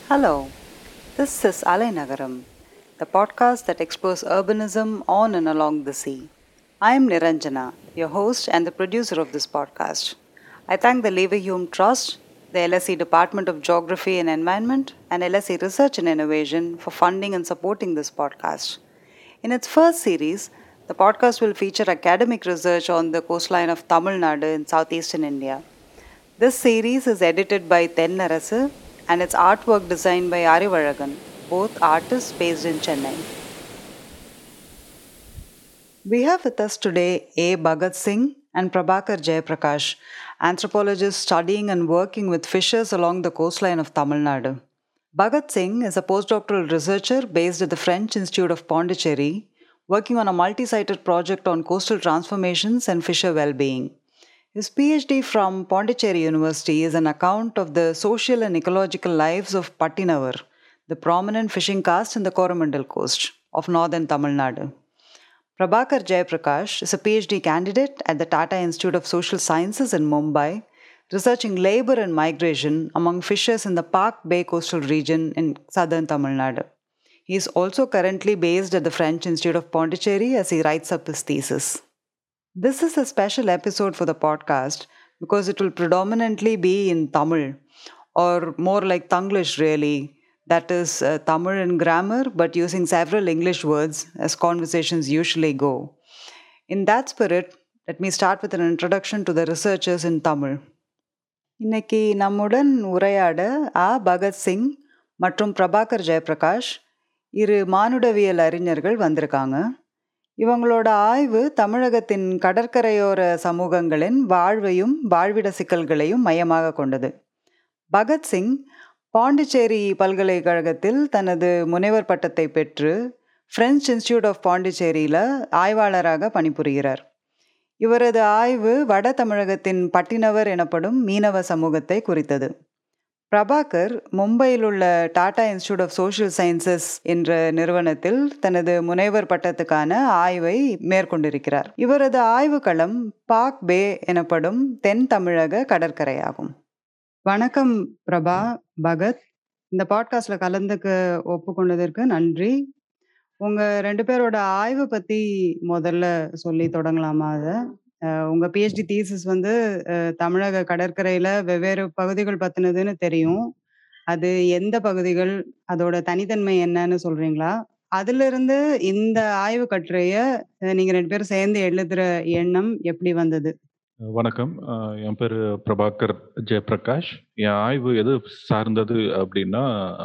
Hello, this is Alay Nagaram, the podcast that explores urbanism on and along the sea. I am Niranjana, your host and the producer of this podcast. I thank the Leverhulme Trust, the LSE Department of Geography and Environment, and LSE Research and Innovation for funding and supporting this podcast. In its first series, the podcast will feature academic research on the coastline of Tamil Nadu in southeastern India. This series is edited by Ten Narasu and its artwork designed by Arivalagan, both artists based in Chennai. We have with us today A. Bhagat Singh and Prabhakar Jayaprakash, anthropologists studying and working with fishers along the coastline of Tamil Nadu. Bhagat Singh is a postdoctoral researcher based at the French Institute of Pondicherry, working on a multi sited project on coastal transformations and fisher well being. His PhD from Pondicherry University is an account of the social and ecological lives of Pattinavar, the prominent fishing caste in the Coromandel coast of northern Tamil Nadu. Prabhakar Jayaprakash is a PhD candidate at the Tata Institute of Social Sciences in Mumbai, researching labor and migration among fishers in the Park Bay coastal region in southern Tamil Nadu. He is also currently based at the French Institute of Pondicherry as he writes up his thesis. This is a special episode for the podcast because it will predominantly be in Tamil, or more like Tanglish, really. That is uh, Tamil in grammar, but using several English words as conversations usually go. In that spirit, let me start with an introduction to the researchers in Tamil. இன்னைக்கு நம்முடன் உரையாட ஆ பகத் சிங் மற்றும் பிரபாகர் ஜெயபிரகாஷ் இரு மானுடவியல் அறிஞர்கள் வந்திருக்காங்க இவங்களோட ஆய்வு தமிழகத்தின் கடற்கரையோர சமூகங்களின் வாழ்வையும் வாழ்விட சிக்கல்களையும் மையமாக கொண்டது பகத்சிங் பாண்டிச்சேரி பல்கலைக்கழகத்தில் தனது முனைவர் பட்டத்தை பெற்று பிரெஞ்ச் இன்ஸ்டியூட் ஆஃப் பாண்டிச்சேரியில் ஆய்வாளராக பணிபுரிகிறார் இவரது ஆய்வு வட தமிழகத்தின் பட்டினவர் எனப்படும் மீனவ சமூகத்தை குறித்தது பிரபாகர் மும்பையில் உள்ள Tata Institute of Social Sciences என்ற நிறுவனத்தில் தனது முனைவர் பட்டத்துக்கான ஆய்வை மேற்கொண்டிருக்கிறார் இவரது ஆய்வுக்களம் பாக் பே எனப்படும் தென் தமிழக கடற்கரையாகும் வணக்கம் பிரபா பகத் இந்த பாட்காஸ்ட்ல கலந்துக்க ஒப்புக்கொண்டதற்கு நன்றி உங்க ரெண்டு பேரோட ஆய்வு பத்தி முதல்ல சொல்லி தொடங்கலாமா அதை உங்க பிஹெச்டி தீசிஸ் வந்து தமிழக கடற்கரையில வெவ்வேறு பகுதிகள் பத்தினதுன்னு தெரியும் அது எந்த பகுதிகள் அதோட தனித்தன்மை என்னன்னு சொல்றீங்களா அதுல இருந்து இந்த ஆய்வு கட்டுரைய நீங்க ரெண்டு பேரும் சேர்ந்து எழுதுற எண்ணம் எப்படி வந்தது வணக்கம் என் பேர் பிரபாகர் ஜெயபிரகாஷ் என் ஆய்வு எது சார்ந்தது அப்படின்னா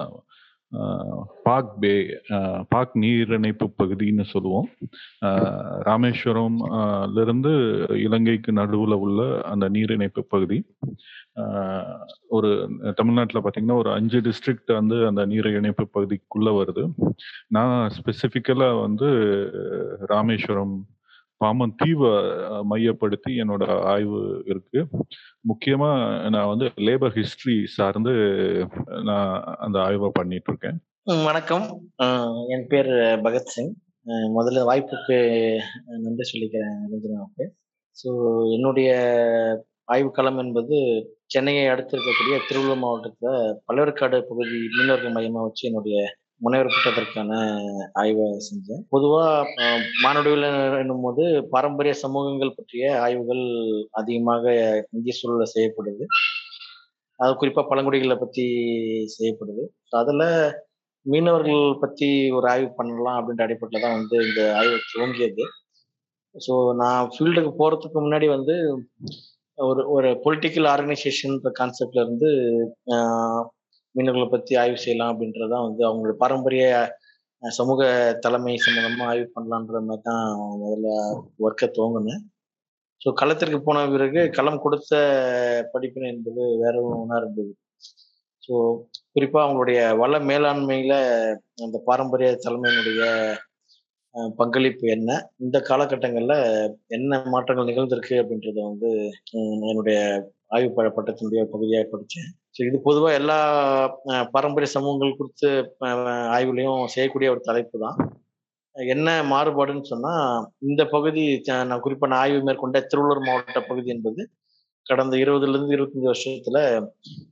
பாக் பே பாக் நீரிணைப்பு பகுதின்னு சொல்லுவோம் ராமேஸ்வரம்ல இருந்து இலங்கைக்கு நடுவில் உள்ள அந்த நீரிணைப்பு பகுதி ஒரு தமிழ்நாட்டில் பார்த்தீங்கன்னா ஒரு அஞ்சு டிஸ்ட்ரிக்ட் வந்து அந்த நீர் இணைப்பு பகுதிக்குள்ள வருது நான் ஸ்பெசிஃபிக்கலாக வந்து ராமேஸ்வரம் பாமன் தீவை மையப்படுத்தி என்னோட ஆய்வு இருக்கு முக்கியமா நான் வந்து லேபர் ஹிஸ்டரி சார்ந்து நான் அந்த ஆய்வை பண்ணிட்டு இருக்கேன் வணக்கம் என் பேர் பகத்சிங் முதல்ல வாய்ப்புக்கு நன்றி சொல்லிக்கிறேன் ரஞ்சனாவுக்கு ஸோ என்னுடைய ஆய்வுக்களம் என்பது சென்னையை அடுத்து இருக்கக்கூடிய திருவள்ளூர் மாவட்டத்தில் பழவேற்காடு பகுதி மீனவர்கள் மையமாக வச்சு என்னுடைய முனைவர் பட்டதற்கான ஆய்வை செஞ்சேன் பொதுவாக மானுடவியல் என்னும் போது பாரம்பரிய சமூகங்கள் பற்றிய ஆய்வுகள் அதிகமாக இந்திய சூழலில் செய்யப்படுது அது குறிப்பாக பழங்குடிகளை பற்றி செய்யப்படுது அதில் மீனவர்கள் பற்றி ஒரு ஆய்வு பண்ணலாம் அப்படின்ற அடிப்படையில் தான் வந்து இந்த ஆய்வு துவங்கியது ஸோ நான் ஃபீல்டுக்கு போகிறதுக்கு முன்னாடி வந்து ஒரு ஒரு பொலிட்டிக்கல் ஆர்கனைசேஷன் கான்செப்ட்ல இருந்து மீனவர்களை பற்றி ஆய்வு செய்யலாம் அப்படின்றதான் வந்து அவங்களோட பாரம்பரிய சமூக தலைமை சம்பந்தமாக ஆய்வு பண்ணலான்ற மாதிரி தான் முதல்ல ஒர்க்கை துவங்கினேன் ஸோ களத்திற்கு போன பிறகு களம் கொடுத்த படிப்பினை என்பது வேற ஒன்றா இருந்தது ஸோ குறிப்பாக அவங்களுடைய வள மேலாண்மையில் அந்த பாரம்பரிய தலைமையினுடைய பங்களிப்பு என்ன இந்த காலகட்டங்களில் என்ன மாற்றங்கள் நிகழ்ந்திருக்கு அப்படின்றத வந்து என்னுடைய ஆய்வு பட்டத்தினுடைய பகுதியாக படித்தேன் ஸோ இது பொதுவாக எல்லா பாரம்பரிய சமூகங்கள் குறித்து ஆய்வுலையும் செய்யக்கூடிய ஒரு தலைப்பு தான் என்ன மாறுபாடுன்னு சொன்னா இந்த பகுதி நான் குறிப்பா நான் ஆய்வு மேற்கொண்ட திருவள்ளூர் மாவட்ட பகுதி என்பது கடந்த இருபதுல இருந்து இருபத்தஞ்சு வருஷத்துல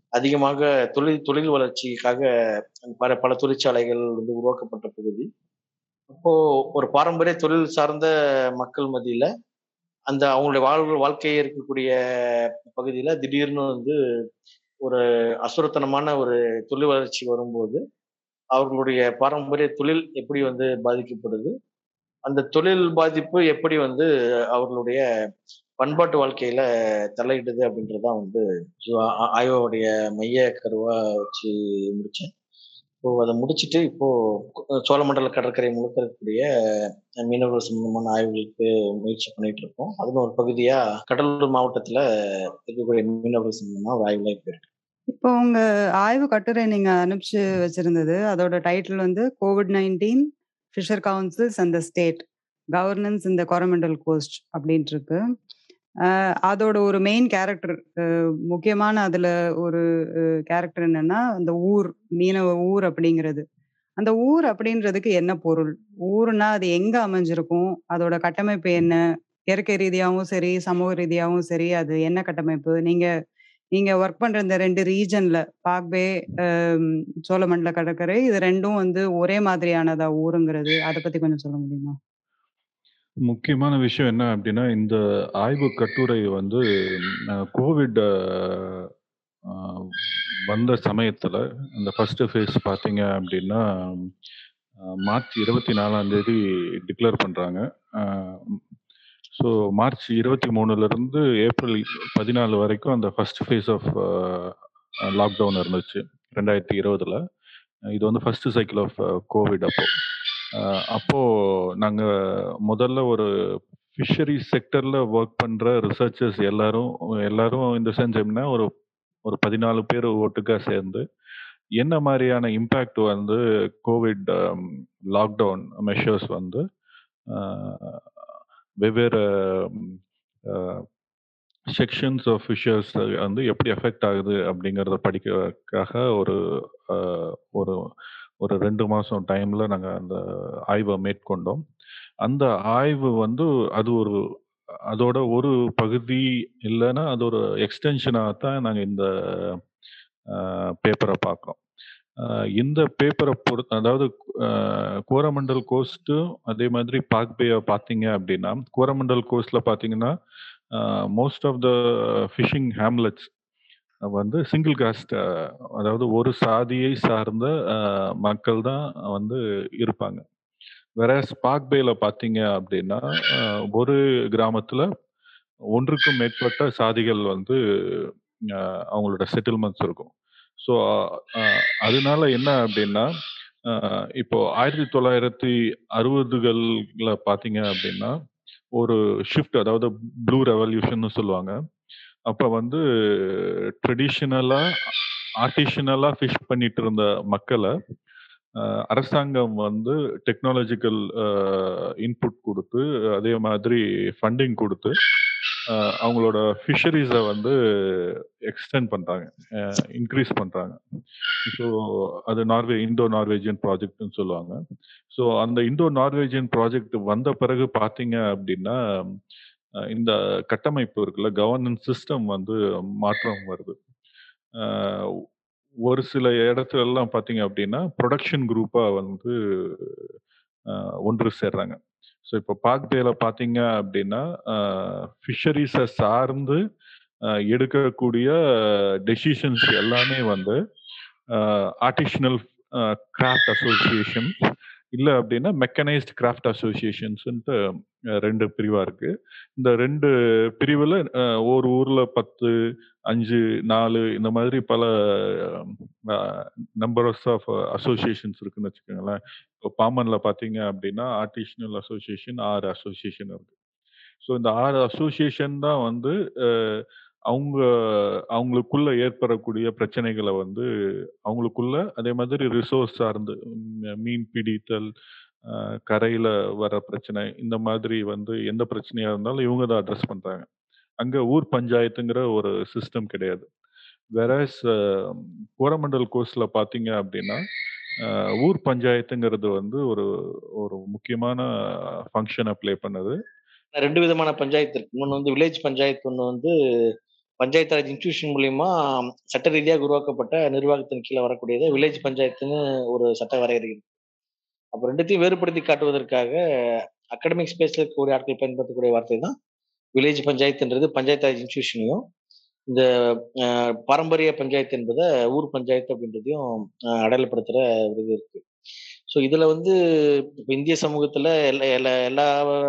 அதிகமாக தொழில் தொழில் வளர்ச்சிக்காக பல பல தொழிற்சாலைகள் வந்து உருவாக்கப்பட்ட பகுதி அப்போ ஒரு பாரம்பரிய தொழில் சார்ந்த மக்கள் மத்தியில அந்த அவங்களுடைய வாழ்வு வாழ்க்கையே இருக்கக்கூடிய பகுதியில திடீர்னு வந்து ஒரு அசுரத்தனமான ஒரு தொழில் வளர்ச்சி வரும்போது அவர்களுடைய பாரம்பரிய தொழில் எப்படி வந்து பாதிக்கப்படுது அந்த தொழில் பாதிப்பு எப்படி வந்து அவர்களுடைய பண்பாட்டு வாழ்க்கையில தலையிடுது அப்படின்றதான் வந்து ஆய்வோடைய மைய கருவா வச்சு முடிச்சேன் இப்போ அதை முடிச்சுட்டு இப்போ சோழமண்டல கடற்கரை முழுக்க இருக்கக்கூடிய மீனவர்கள் சம்பந்தமான ஆய்வுகளுக்கு முயற்சி பண்ணிட்டு இருக்கோம் அதுல ஒரு பகுதியா கடலூர் மாவட்டத்துல இருக்கக்கூடிய மீனவர்கள் சம்பந்தமா ஒரு ஆய்வுல போயிருக்கு இப்போ உங்க ஆய்வு கட்டுரை நீங்க அனுப்பிச்சு வச்சிருந்தது அதோட டைட்டில் வந்து COVID nineteen fisher councils and the state governance இந்த கோரமெண்டல் கோஸ்ட் அப்படின்ட்டு இருக்கு அதோட ஒரு மெயின் கேரக்டர் முக்கியமான அதுல ஒரு கேரக்டர் என்னன்னா அந்த ஊர் மீனவ ஊர் அப்படிங்கிறது அந்த ஊர் அப்படின்றதுக்கு என்ன பொருள் ஊர்னா அது எங்க அமைஞ்சிருக்கும் அதோட கட்டமைப்பு என்ன இயற்கை ரீதியாகவும் சரி சமூக ரீதியாகவும் சரி அது என்ன கட்டமைப்பு நீங்க நீங்க ஒர்க் பண்ற இந்த ரெண்டு ரீஜன்ல பாக்பே சோழமண்டல கடற்கரை இது ரெண்டும் வந்து ஒரே மாதிரியானதா ஊருங்கிறது அதை பத்தி கொஞ்சம் சொல்ல முடியுமா முக்கியமான விஷயம் என்ன அப்படின்னா இந்த ஆய்வு கட்டுரை வந்து கோவிட் வந்த சமயத்துல இந்த ஃபர்ஸ்ட் ஃபேஸ் பார்த்தீங்க அப்படின்னா மார்ச் இருபத்தி நாலாம் தேதி டிக்ளேர் பண்றாங்க ஸோ மார்ச் இருபத்தி மூணுலேருந்து ஏப்ரல் பதினாலு வரைக்கும் அந்த ஃபர்ஸ்ட் ஃபேஸ் ஆஃப் லாக்டவுன் இருந்துச்சு ரெண்டாயிரத்தி இருபதுல இது வந்து ஃபர்ஸ்ட் சைக்கிள் ஆஃப் கோவிட் அப்போ அப்போ நாங்கள் முதல்ல ஒரு ஃபிஷரி செக்டர்ல ஒர்க் பண்ற ரிசர்ச்சர்ஸ் எல்லாரும் எல்லாரும் இந்த சென்ஸ் எப்படின்னா ஒரு ஒரு பதினாலு பேர் ஒட்டுக்கா சேர்ந்து என்ன மாதிரியான இம்பேக்ட் வந்து கோவிட் லாக்டவுன் மெஷர்ஸ் வந்து வெவ்வேறு செக்ஷன்ஸ் ஆஃப் ஃபிஷர்ஸ் வந்து எப்படி எஃபெக்ட் ஆகுது அப்படிங்கிறத படிக்கிறதுக்காக ஒரு ஒரு ஒரு ரெண்டு மாதம் டைமில் நாங்கள் அந்த ஆய்வை மேற்கொண்டோம் அந்த ஆய்வு வந்து அது ஒரு அதோட ஒரு பகுதி இல்லைன்னா அது ஒரு எக்ஸ்டென்ஷனாக தான் நாங்கள் இந்த பேப்பரை பார்க்குறோம் இந்த பேப்பரை பொறுத்து அதாவது கோரமண்டல் கோஸ்ட்டும் அதே மாதிரி பாக்பேயை பார்த்தீங்க அப்படின்னா கோரமண்டல் கோஸ்டில் பார்த்தீங்கன்னா most of the fishing hamlets வந்து சிங்கிள் காஸ்ட் அதாவது ஒரு சாதியை சார்ந்த மக்கள் தான் வந்து இருப்பாங்க வேற ஸ்பாக்பேல பார்த்தீங்க அப்படின்னா ஒரு கிராமத்துல ஒன்றுக்கும் மேற்பட்ட சாதிகள் வந்து அவங்களோட செட்டில்மெண்ட்ஸ் இருக்கும் ஸோ அதனால என்ன அப்படின்னா இப்போ ஆயிரத்தி தொள்ளாயிரத்தி அறுபதுகளில் பார்த்தீங்க அப்படின்னா ஒரு ஷிஃப்ட் அதாவது ப்ளூ ரெவல்யூஷன் சொல்லுவாங்க அப்போ வந்து ட்ரெடிஷ்னலா ஆர்டிஷனலா ஃபிஷ் பண்ணிட்டு இருந்த மக்களை அரசாங்கம் வந்து டெக்னாலஜிக்கல் இன்புட் கொடுத்து அதே மாதிரி ஃபண்டிங் கொடுத்து அவங்களோட ஃபிஷரிஸை வந்து எக்ஸ்டெண்ட் பண்ணுறாங்க இன்க்ரீஸ் பண்ணுறாங்க ஸோ அது நார்வே இந்தோ நார்வேஜியன் ப்ராஜெக்ட்னு சொல்லுவாங்க ஸோ அந்த இந்தோ நார்வேஜியன் ப்ராஜெக்ட் வந்த பிறகு பார்த்தீங்க அப்படின்னா இந்த கட்டமைப்பு இருக்குல்ல கவர்னன்ஸ் சிஸ்டம் வந்து மாற்றம் வருது ஒரு சில இடத்துல எல்லாம் பார்த்தீங்க அப்படின்னா ப்ரொடக்ஷன் குரூப்பாக வந்து ஒன்று சேர்றாங்க ஸோ இப்போ பாக்பேல பார்த்தீங்க அப்படின்னா ஃபிஷரிஸை சார்ந்து எடுக்கக்கூடிய டெசிஷன்ஸ் எல்லாமே வந்து ஆர்டிஷனல் கிராஃப்ட் அசோசியேஷன் இல்லை அப்படின்னா மெக்கனைஸ்ட் கிராஃப்ட் அசோசியேஷன்ஸ்ன்ட்டு ரெண்டு பிரிவாக இருக்கு இந்த ரெண்டு பிரிவில் ஒரு ஊரில் பத்து அஞ்சு நாலு இந்த மாதிரி பல நம்பர்ஸ் ஆஃப் அசோசியேஷன்ஸ் இருக்குன்னு வச்சுக்கோங்களேன் இப்போ பாமனில் பார்த்தீங்க அப்படின்னா ஆர்டிஷனல் அசோசியேஷன் ஆறு அசோசியேஷன் இருக்கு ஸோ இந்த ஆறு அசோசியேஷன் தான் வந்து அவங்க அவங்களுக்குள்ள ஏற்படக்கூடிய பிரச்சனைகளை வந்து அவங்களுக்குள்ள அதே மாதிரி ரிசோர்ஸ் சார்ந்து மீன் பிடித்தல் கரையில வர பிரச்சனை இந்த மாதிரி வந்து எந்த பிரச்சனையா இருந்தாலும் இவங்க தான் அட்ரஸ் பண்றாங்க அங்க ஊர் பஞ்சாயத்துங்கிற ஒரு சிஸ்டம் கிடையாது வேற கோரமண்டல் கோர்ஸ்ல பாத்தீங்க அப்படின்னா ஊர் பஞ்சாயத்துங்கிறது வந்து ஒரு ஒரு முக்கியமான ஃபங்க்ஷனை ப்ளே பண்ணுது ரெண்டு விதமான பஞ்சாயத்து இருக்கு ஒன்று வந்து வில்லேஜ் பஞ்சாயத்து ஒன்று வந்து பஞ்சாயத்து ராஜ் இன்ஸ்டியூஷன் மூலியமா சட்ட ரீதியாக உருவாக்கப்பட்ட நிர்வாகத்தின் கீழே வரக்கூடியது வில்லேஜ் பஞ்சாயத்துன்னு ஒரு சட்ட வரையறை இருக்கு அப்போ ரெண்டுத்தையும் வேறுபடுத்தி காட்டுவதற்காக அகாடமிக் ஸ்பேஸ்ல இருக்கக்கூடிய ஆட்கள் பயன்படுத்தக்கூடிய வார்த்தை தான் வில்லேஜ் பஞ்சாயத்துன்றது பஞ்சாயத்து ராஜ் இன்ஸ்டியூஷனையும் இந்த அஹ், பாரம்பரிய பஞ்சாயத்து என்பதை ஊர் பஞ்சாயத்து அப்படின்றதையும் அஹ், அடையாளப்படுத்துற ஒரு இது இருக்கு ஸோ இதுல வந்து இப்ப இந்திய சமூகத்துல எல்லா எல்லா எல்லா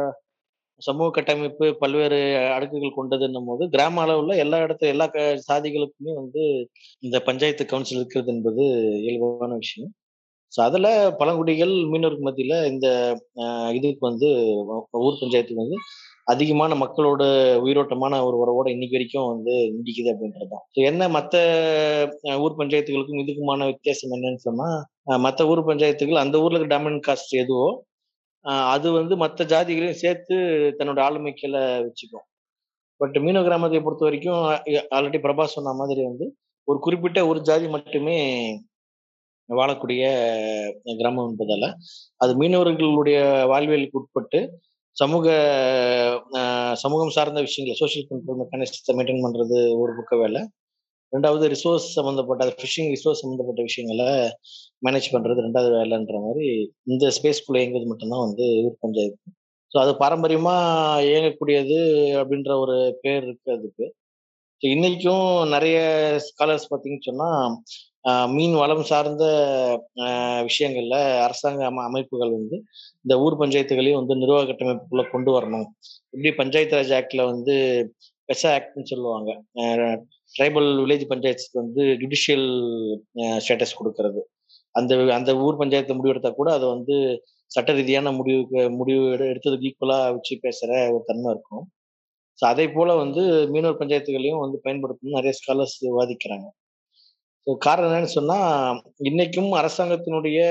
சமூக கட்டமைப்பு பல்வேறு அடுக்குகள் கொண்டதுன்னும் போது கிராம அளவுல எல்லா இடத்துல எல்லா க- சாதிகளுக்குமே வந்து இந்த பஞ்சாயத்து கவுன்சில் இருக்கிறது என்பது இயல்பான விஷயம் ஸோ அதுல பழங்குடிகள் மீனவருக்கு மத்தியில இந்த அஹ், இதுக்கு வந்து ஊ- ஊர் பஞ்சாயத்துக்கு வந்து அதிகமான மக்களோட உயிரோட்டமான ஒரு உறவோட இன்னைக்கு வரைக்கும் வந்து நீடிக்குது அப்படின்றது தான் ஸோ என்ன மற்ற ஊர் பஞ்சாயத்துகளுக்கும் இதுக்குமான வித்தியாசம் என்னன்னு சொன்னா அஹ், மத்த ஊர் பஞ்சாயத்துகள் அந்த ஊர்ல இருக்க டாமினன்ட் காஸ்ட் எதுவோ அஹ், அது வந்து மற்ற ஜாதிகளையும் சேர்த்து தன்னோட ஆளுமை கீழே வச்சுக்கும் பட் மீனவ கிராமத்தை பொறுத்த வரைக்கும் ஆல்ரெடி பிரபா சொன்ன மாதிரி வந்து ஒரு குறிப்பிட்ட ஒரு ஜாதி மட்டுமே வாழக்கூடிய கிராமம் என்பதால அது மீனவர்களுடைய வாழ்வியலுக்கு உட்பட்டு சமூக அஹ், சமூகம் சார்ந்த விஷயங்களை சோஷியல் கண்ட்ரோல் மெக்கானிசத்தை மெயின்டைன் பண்றது ஒரு பக்க வேலை ரெண்டாவது ரிசோர்ஸ் சம்மந்தப்பட்ட ஃபிஷிங் ரிசோர்ஸ் சம்மந்தப்பட்ட விஷயங்களை மேனேஜ் பண்றது ரெண்டாவது வேலைன்ற மாதிரி இந்த ஸ்பேஸ்க்குள்ள இயங்குவது மட்டும்தான் வந்து ஊர் பஞ்சாயத்து ஸோ அது பாரம்பரியமா இயங்கக்கூடியது அப்படின்ற ஒரு பேர் இருக்கு அதுக்கு ஸோ இன்னைக்கும் நிறைய ஸ்காலர்ஸ் பார்த்தீங்கன்னு சொன்னா ஆஹ் மீன் வளம் சார்ந்த ஆஹ் விஷயங்கள்ல அரசாங்க அம- அமைப்புகள் வந்து இந்த ஊர் பஞ்சாயத்துகளையும் வந்து நிர்வாக கட்டமைப்புக்குள்ள கொண்டு வரணும் இப்படி பஞ்சாயத்து ராஜ் ஆக்ட்ல வந்து பெசா ஆக்ட்னு சொல்லுவாங்க ட்ரைபல் வில்லேஜ் பஞ்சாயத்துக்கு வந்து ஜுடிஷியல் ஸ்டேட்டஸ் கொடுக்கறது அந்த அந்த ஊர் பஞ்சாயத்து முடிவெடுத்தா கூட அதை வந்து சட்ட ரீதியான முடிவுக்கு முடிவு எடு- எடுத்ததுக்கு ஈக்குவலா வச்சு பேசுற ஒரு தன்மை இருக்கும் ஸோ அதே போல வந்து மீனவர் பஞ்சாயத்துகளையும் வந்து பயன்படுத்தணும் நிறைய ஸ்காலர்ஸ் விவாதிக்கிறாங்க ஸோ காரணம் என்னன்னு சொன்னா இன்னைக்கும் அரசாங்கத்தினுடைய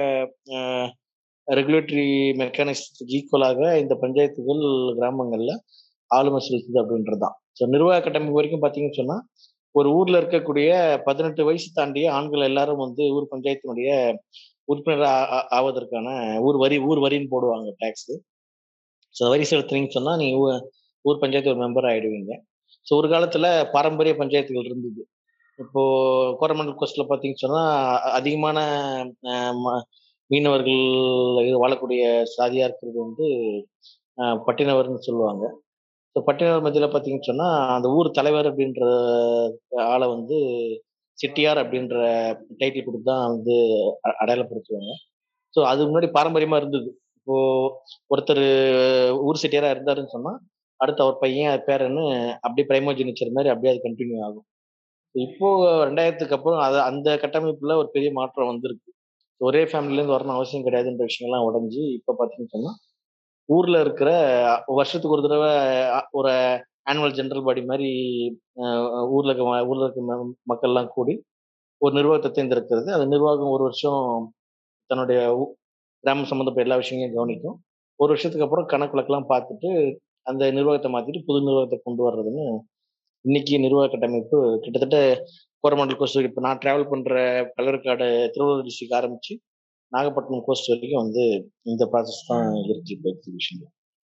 ரெகுலேட்டரி மெக்கானிசத்துக்கு ஈக்குவலாக இந்த பஞ்சாயத்துகள் கிராமங்கள்ல ஆளுமை செலுத்துது அப்படின்றதுதான் ஸோ நிர்வாக கட்டமைப்பு வரைக்கும் பார்த்தீங்கன்னு சொன்னா ஒரு ஊர்ல இருக்கக்கூடிய பதினெட்டு வயசு தாண்டிய ஆண்கள் எல்லாரும் வந்து ஊர் பஞ்சாயத்தினுடைய உறுப்பினர் ஆ- ஆ- ஆவதற்கான ஊர் வரி ஊர் வரின்னு போடுவாங்க டேக்ஸ் ஸோ வரி செலுத்துனீங்கன்னு சொன்னா நீங்க ஊ- ஊர் பஞ்சாயத்து ஒரு மெம்பர் ஆயிடுவீங்க ஸோ ஒரு காலத்துல பாரம்பரிய பஞ்சாயத்துகள் இருந்தது இப்போ கோரமண்டல் கோஸ்ட்ல பாத்தீங்கன்னு சொன்னா அ- அதிகமான அஹ், ம- மீனவர்கள் இது வாழக்கூடிய சாதியா இருக்கிறது வந்து அஹ், பட்டினவர்னு சொல்லுவாங்க ஸோ பட்டினவர் மத்தியில பாத்தீங்கன்னு சொன்னா அந்த ஊர் தலைவர் அப்படின்ற ஆளை வந்து செட்டியார் அப்படின்ற டைட்டில் கொடுத்து தான் வந்து அ- அடையாளப்படுத்துவாங்க ஸோ அது முன்னாடி பாரம்பரியமா இருந்தது இப்போ ஒருத்தர் ஊர் செட்டியாரா இருந்தாருன்னு சொன்னா அடுத்து அவர் பையன் அது பேரன்னு அப்படியே பிரைமோஜினிச்சர் மாதிரி அப்படியே அது கண்டினியூ ஆகும் இப்போ ரெண்டாயிரத்துக்கு அப்புறம் அது அந்த கட்டமைப்புல ஒரு பெரிய மாற்றம் வந்திருக்கு ஒரே ஃபேமிலில இருந்து வரணும் அவசியம் கிடையாதுன்ற விஷயங்கள்லாம் உடஞ்சி இப்ப பாத்தீங்கன்னு சொன்னா ஊர்ல இருக்கிற அஹ், வருஷத்துக்கு ஒரு தடவை அஹ், ஒரு ஆனுவல் ஜெனரல் பாடி மாதிரி அஹ், ஊர்ல இருக்க ம- ஊர்ல இருக்க ம- மக்கள்லாம் கூடி ஒரு நிர்வாகத்தை தேர்ந்தெடுக்கிறது அந்த நிர்வாகம் ஒரு வருஷம் தன்னுடைய ஊ- கிராமம் சம்மந்தப்பட்ட எல்லா விஷயங்களையும் கவனிக்கும் ஒரு வருஷத்துக்கு அப்புறம் கணக்குலக்கெல்லாம் பார்த்துட்டு அந்த நிர்வாகத்தை மாத்திட்டு புது நிர்வாகத்தை கொண்டு வர்றதுன்னு இன்னைக்கு நிர்வாக கட்டமைப்பு கிட்டத்தட்ட கோரமண்டல் கோஸ்ட் இப்போ நான் டிராவல் பண்ற பல்லர்காடு திருவள்ளூர் டிஸ்ட்ரிக்ட் ஆரம்பிச்சு நாகப்பட்டினம் கோஸ்ட் வரைக்கும் வந்து இந்த ப்ராசஸ் தான் இருக்கு இப்போ எக்ஸிபிஷன்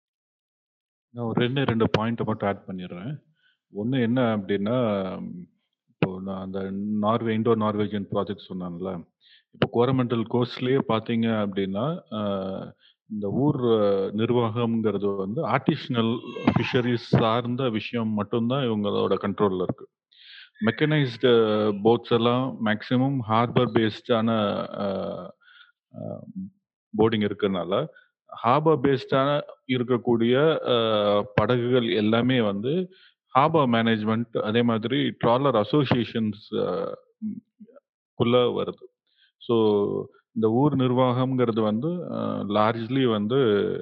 நான் ஒரு ரெண்டு ரெண்டு பாயிண்ட்டை மட்டும் ஆட் பண்ணிடுறேன் ஒன்று என்ன அப்படின்னா ம், இப்போ நான் அந்த நார்வே இண்டோ நார்வேஜியன் ப்ராஜெக்ட் சொன்னான்ல இப்போ கோரமெண்டல் கோர்ஸ்லேயே பார்த்தீங்க அப்படின்னா ஆஹ், இந்த ஊர் அஹ், நிர்வாகம்ங்கிறது வந்து ஆர்டிஷனல் ஃபிஷரிஸ் சார்ந்த விஷயம் மட்டும்தான் இவங்களோட கண்ட்ரோலில் இருக்கு மெக்கனைஸ்டு போட்ஸ் எல்லாம் மேக்ஸிமம் ஹார்பர் பேஸ்டான போர்டிங் இருக்கிறதுனால ஹார்பர் பேஸ்டான இருக்கக்கூடிய அஹ், படகுகள் எல்லாமே வந்து ஹார்பர் மேனேஜ்மெண்ட் அதே மாதிரி ட்ராலர் அசோசியேஷன்ஸ் குள்ள வருது ஸோ இந்த ஊர் நிர்வாகம்ங்கிறது வந்து லார்ஜ்லி வந்து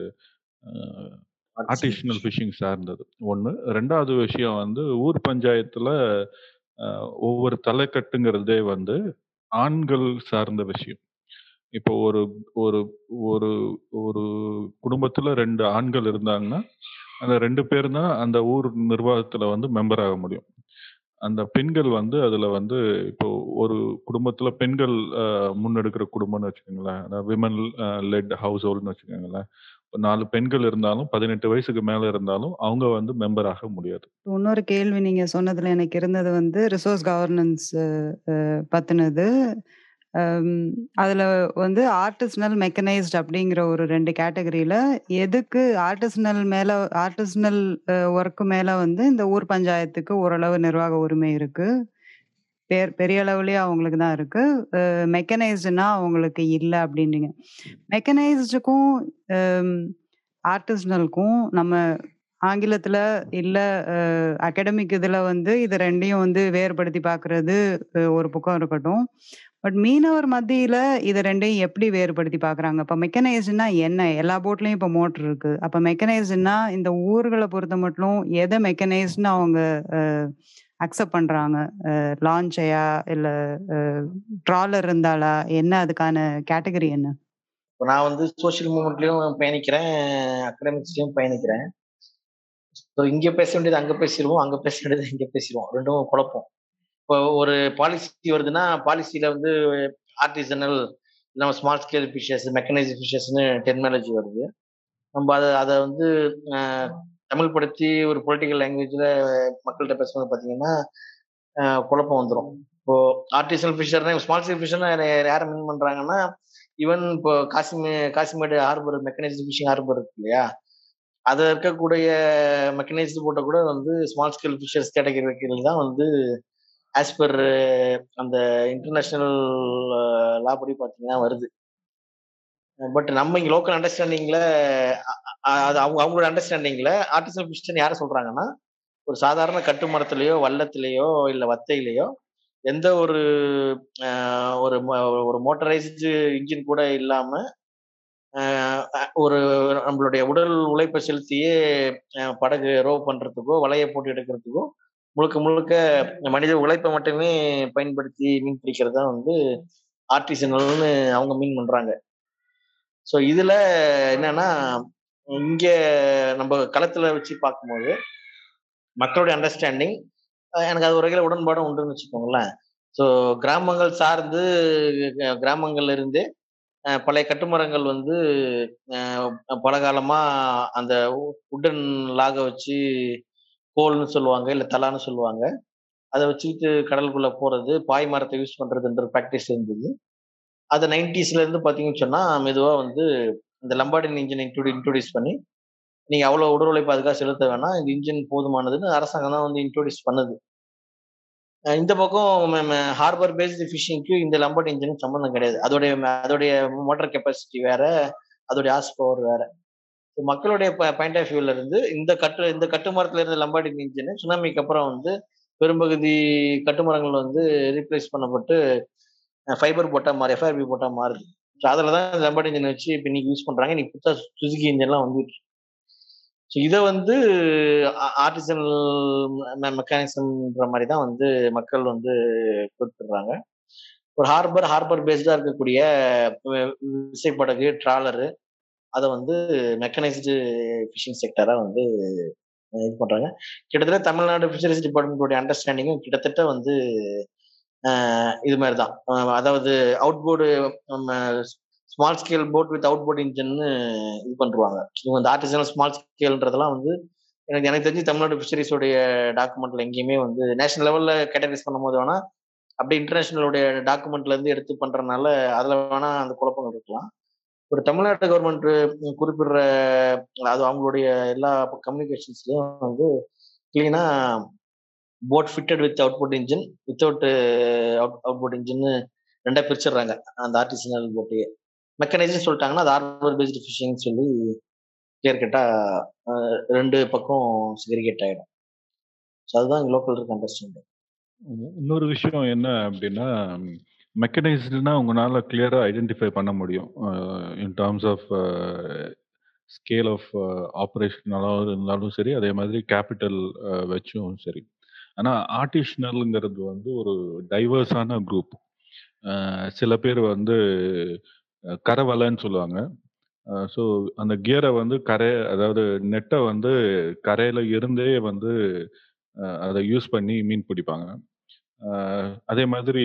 ஆர்டிஷனல் ஃபிஷிங் சார்ந்தது ஒன்று ரெண்டாவது விஷயம் வந்து ஊர் பஞ்சாயத்தில் ஒவ்வொரு தலைக்கட்டுங்கிறதே வந்து ஆண்கள் சார்ந்த விஷயம் இப்போ ஒரு ஒரு ஒரு ஒரு குடும்பத்துல ரெண்டு ஆண்கள் இருந்தாங்கன்னா அந்த ரெண்டு பேர் தான் அந்த ஊர் நிர்வாகத்துல வந்து மெம்பர் ஆக முடியும் அந்த பெண்கள் வந்து அதுல வந்து இப்போ ஒரு குடும்பத்துல பெண்கள் அஹ், முன்னெடுக்கிற குடும்பம்னு வச்சுக்கோங்களேன் விமன் லெட் ஹவுஸ் ஹோல்ட்னு வச்சுக்கோங்களேன் நாலு பெண்கள் இருந்தாலும் பதினெட்டு வயசுக்கு மேல இருந்தாலும் அவங்க வந்து மெம்பர் ஆக முடியாது இன்னொரு கேள்வி நீங்க சொன்னதுல எனக்கு இருந்தது வந்து ரிசோர்ஸ் கவர்னன்ஸ் பத்தினது அம், அதுல வந்து ஆர்டிசனல் மெக்கனைஸ்ட் அப்படிங்கிற ஒரு ரெண்டு கேட்டகரியில எதுக்கு ஆர்டிசனல் மேல ஆர்டிசனல் ஒர்க் மேல வந்து இந்த ஊர் பஞ்சாயத்துக்கு ஓரளவு நிர்வாக உரிமை இருக்கு பேர் பெரிய அளவுலயே அவங்களுக்கு தான் இருக்கு மெக்கனைஸ்டுனா அவங்களுக்கு இல்லை அப்படின்றீங்க மெக்கனைஸ்டுக்கும் ஆர்டிசனலுக்கும் நம்ம ஆங்கிலத்துல இல்ல அகாடமிக் இதுல வந்து இது ரெண்டையும் வந்து வேறுபடுத்தி பார்க்கிறது அஹ், ஒரு பக்கம் இருக்கட்டும் பட் மீனவர் மத்தியில இது ரெண்டையும் எப்படி வேறுபடுத்தி பார்க்கறாங்க இப்ப மெக்கனைஸ்டுனா என்ன எல்லா போட்லயும் இப்ப மோட்டர் இருக்கு அப்ப மெக்கனைஸ்டுனா இந்த ஊர்களை பொறுத்த மட்டும் எதை மெக்கனைஸ்ட்னு அவங்க அக்செப்ட் பண்றாங்க லான்ச்சையா இல்ல ட்ராலர் இருந்தாலா என்ன அதுக்கான கேட்டகரி என்ன இப்போ நான் வந்து சோஷியல் மூமெண்ட்லயும் பயணிக்கிறேன் அகடமிக்ஸ்லயும் பயணிக்கிறேன் ஸோ இங்க பேச வேண்டியது அங்க பேசிடுவோம் அங்க பேச வேண்டியது இங்க பேசிடுவோம் ரெண்டும் குழப்பம் இப்போ ஒரு பாலிசி வருதுன்னா பாலிசியில வந்து ஆர்டிசனல் நம்ம ஸ்மால் ஸ்கேல் ஃபிஷர்ஸ் மெக்கனைஸ் ஃபிஷர்ஸ்னு டெர்மாலஜி வருது நம்ம அதை அதை வந்து அஹ், தமிழ் படுத்தி ஒரு பொலிட்டிக்கல் லாங்குவேஜ்ல மக்கள்கிட்ட பேசும்போது பார்த்தீங்கன்னா அஹ், குழப்பம் வந்துடும் இப்போ ஆர்டிசனல் ஃபிஷர்னா ஸ்மால் ஸ்கேல் ஃபிஷர்னா யாரை மீன் பண்றாங்கன்னா ஈவன் இப்போ காசிமே Kasimedu harbour mechanised fishing harbour இருக்கு இல்லையா அது இருக்கக்கூடிய மெக்கனைஸ்டு போட்ட கூட வந்து ஸ்மால் ஸ்கேல் ஃபிஷர்ஸ் கேட்டகரி தான் வந்து ஆஸ் பர் அந்த இன்டர்நேஷனல் லா படி பார்த்தீங்கன்னா வருது பட் நம்ம இங்க லோக்கல் அண்டர்ஸ்டாண்டிங்ல அது அவங்க அவங்களோட அண்டர்ஸ்டாண்டிங்ல ஆர்டிசல் ஃபிஷன் யாரை சொல்றாங்கன்னா ஒரு சாதாரண கட்டுமரத்திலேயோ வல்லத்திலேயோ இல்ல வத்தையிலேயோ எந்த ஒரு ஆஹ், ஒரு ம- ஒரு மோட்டரைஸ்டு இன்ஜின் கூட இல்லாம ஆஹ், ஒரு நம்மளுடைய உடல் உழைப்பை செலுத்தியே ஆஹ், படகு ரோ பண்றதுக்கோ வலையை போட்டு எடுக்கிறதுக்கோ முழுக்க முழுக்க மனித உழைப்பை மட்டுமே பயன்படுத்தி மீன் பிடிக்கிறது தான் வந்து ஆர்டிசனல்னு அவங்க மீன் பண்றாங்க ஸோ இதுல என்னன்னா இங்க நம்ம களத்துல வச்சு பார்க்கும்போது மக்களுடைய அண்டர்ஸ்டாண்டிங் எனக்கு அது ஒரு வகையில் உடன்பாடும் உண்டுன்னு வச்சுக்கோங்களேன் ஸோ கிராமங்கள் சார்ந்து அஹ், கிராமங்கள்ல இருந்து அஹ், பழைய கட்டுமரங்கள் வந்து அஹ், பல காலமா அந்த உடன் லாக வச்சு கோல்னு சொல்லுவாங்க இல்லை தலான்னு சொல்லுவாங்க அதை வச்சுக்கிட்டு கடலுக்குள்ள போறது பாய் மரத்தை யூஸ் பண்றதுன்ற ப்ராக்டிஸ் இருந்தது அது நைன்டிஸ்ல இருந்து பாத்தீங்கன்னு சொன்னா மெதுவா வந்து இந்த லம்பார்டின் இன்ஜின் இன்ட்ரோடியூஸ் பண்ணி நீங்க அவ்வளவு உடல் உழைப்பு அதுக்காக செலுத்த வேணாம் இந்த இன்ஜின் போதுமானதுன்னு அரசாங்கம் தான் வந்து இன்ட்ரோடியூஸ் பண்ணுது அஹ் இந்த பக்கம் ஹார்பர் பேஸ்டு ஃபிஷிங்க்கு இந்த லம்பார்ட் இன்ஜினுக்கு சம்மந்தம் கிடையாது அதோடைய அதோடைய மோட்டார் கெப்பாசிட்டி வேற அதோடைய ஆஸ் பவர் வேற So மக்களுடைய பாயிண்ட் ஆஃப் வியூல இருந்து இந்த கட்டு இந்த கட்டுமரத்துல இருந்த லம்பார்டின் இன்ஜின் சுனாமிக்கு அப்புறம் வந்து பெரும்பகுதி கட்டுமரங்கள் வந்து ரீப்ளேஸ் பண்ணப்பட்டு ஃபைபர் போட்டா மாறி எஃப்ஆர்பி போட்டா மாறுது ஸோ அதில் தான் லம்பார்ட் இன்ஜின் வச்சு இப்போ இன்னைக்கு யூஸ் பண்றாங்க இன்னைக்கு புத்தா சுசுகி இன்ஜின்லாம் வந்துட்டு ஸோ இதை வந்து ஆர்டிசனல் மெக்கானிசம்ன்ற மாதிரி தான் வந்து மக்கள் வந்து குறிப்பிடுறாங்க ஒரு ஹார்பர் ஹார்பர் பேஸ்டா இருக்கக்கூடிய வி- விசைப்படகு ட்ராலரு அதை வந்து மெக்கனைஸ்டு ஃபிஷிங் செக்டரா வந்து அஹ் இது பண்றாங்க கிட்டத்தட்ட தமிழ்நாடு ஃபிஷரிஸ் டிபார்ட்மெண்ட்டோட அண்டர்ஸ்டாண்டிங்கும் கிட்டத்தட்ட வந்து அஹ் இது மாதிரி தான் அதாவது outboard small scale boat with outboard இன்ஜின்னு இது பண்ணுவாங்க இவங்க இந்த ஆர்டிசனல் ஸ்மால் ஸ்கேல்ன்றதெல்லாம் வந்து எனக்கு எனக்கு தெரிஞ்சு தமிழ்நாடு ஃபிஷரிஸோடைய டாக்குமெண்ட்ல எங்கேயுமே வந்து நேஷனல் லெவல்ல கேட்டகரைஸ் பண்ணும்போது வேணா அப்படி இன்டர்நேஷனலுடைய டாக்குமெண்ட்ல இருந்து எடுத்து பண்றதுனால அதுல வேணா அந்த குழப்பங்கள் இருக்கலாம் ஒரு தமிழ்நாடு கவர்மெண்ட் குறிப்பிடுற அது அவங்களுடைய எல்லா கம்யூனிகேஷன்ஸ்லயும் வந்து கிளீனா boat fitted with output engine without out output engine ரெண்டா பிரிச்சிடுறாங்க அந்த ஆர்டிசனல் போட்டையே மெக்கனைசேஷன் சொல்லிட்டாங்கன்னா அது ஆர்பர் பேஸ்டு ஃபிஷிங் சொல்லி கிளியர் கட்டா ரெண்டு பக்கம் செக்ரிகேட் ஆயிடும் ஸோ அதுதான் இங்கே லோக்கல் இருக்க அண்டர்ஸ்டாண்டிங் இன்னொரு விஷயம் என்ன அப்படின்னா மெக்கனைஸ்டுனா உங்களால கிளியரா ஐடென்டிஃபை பண்ண முடியும் in terms of scale of ஆப்ரேஷனாலும் இருந்தாலும் சரி அதே மாதிரி கேபிட்டல் வச்சும் சரி ஆனா ஆர்டிஷனல்ங்கிறது வந்து ஒரு டைவர்ஸான குரூப் சில பேர் வந்து அஹ், கரவலைன்னு சொல்லுவாங்க ஸோ அந்த கியரை வந்து கரை அதாவது நெட்டை வந்து கரையில இருந்தே வந்து அஹ், அதை யூஸ் பண்ணி மீன் பிடிப்பாங்க அஹ், அதே மாதிரி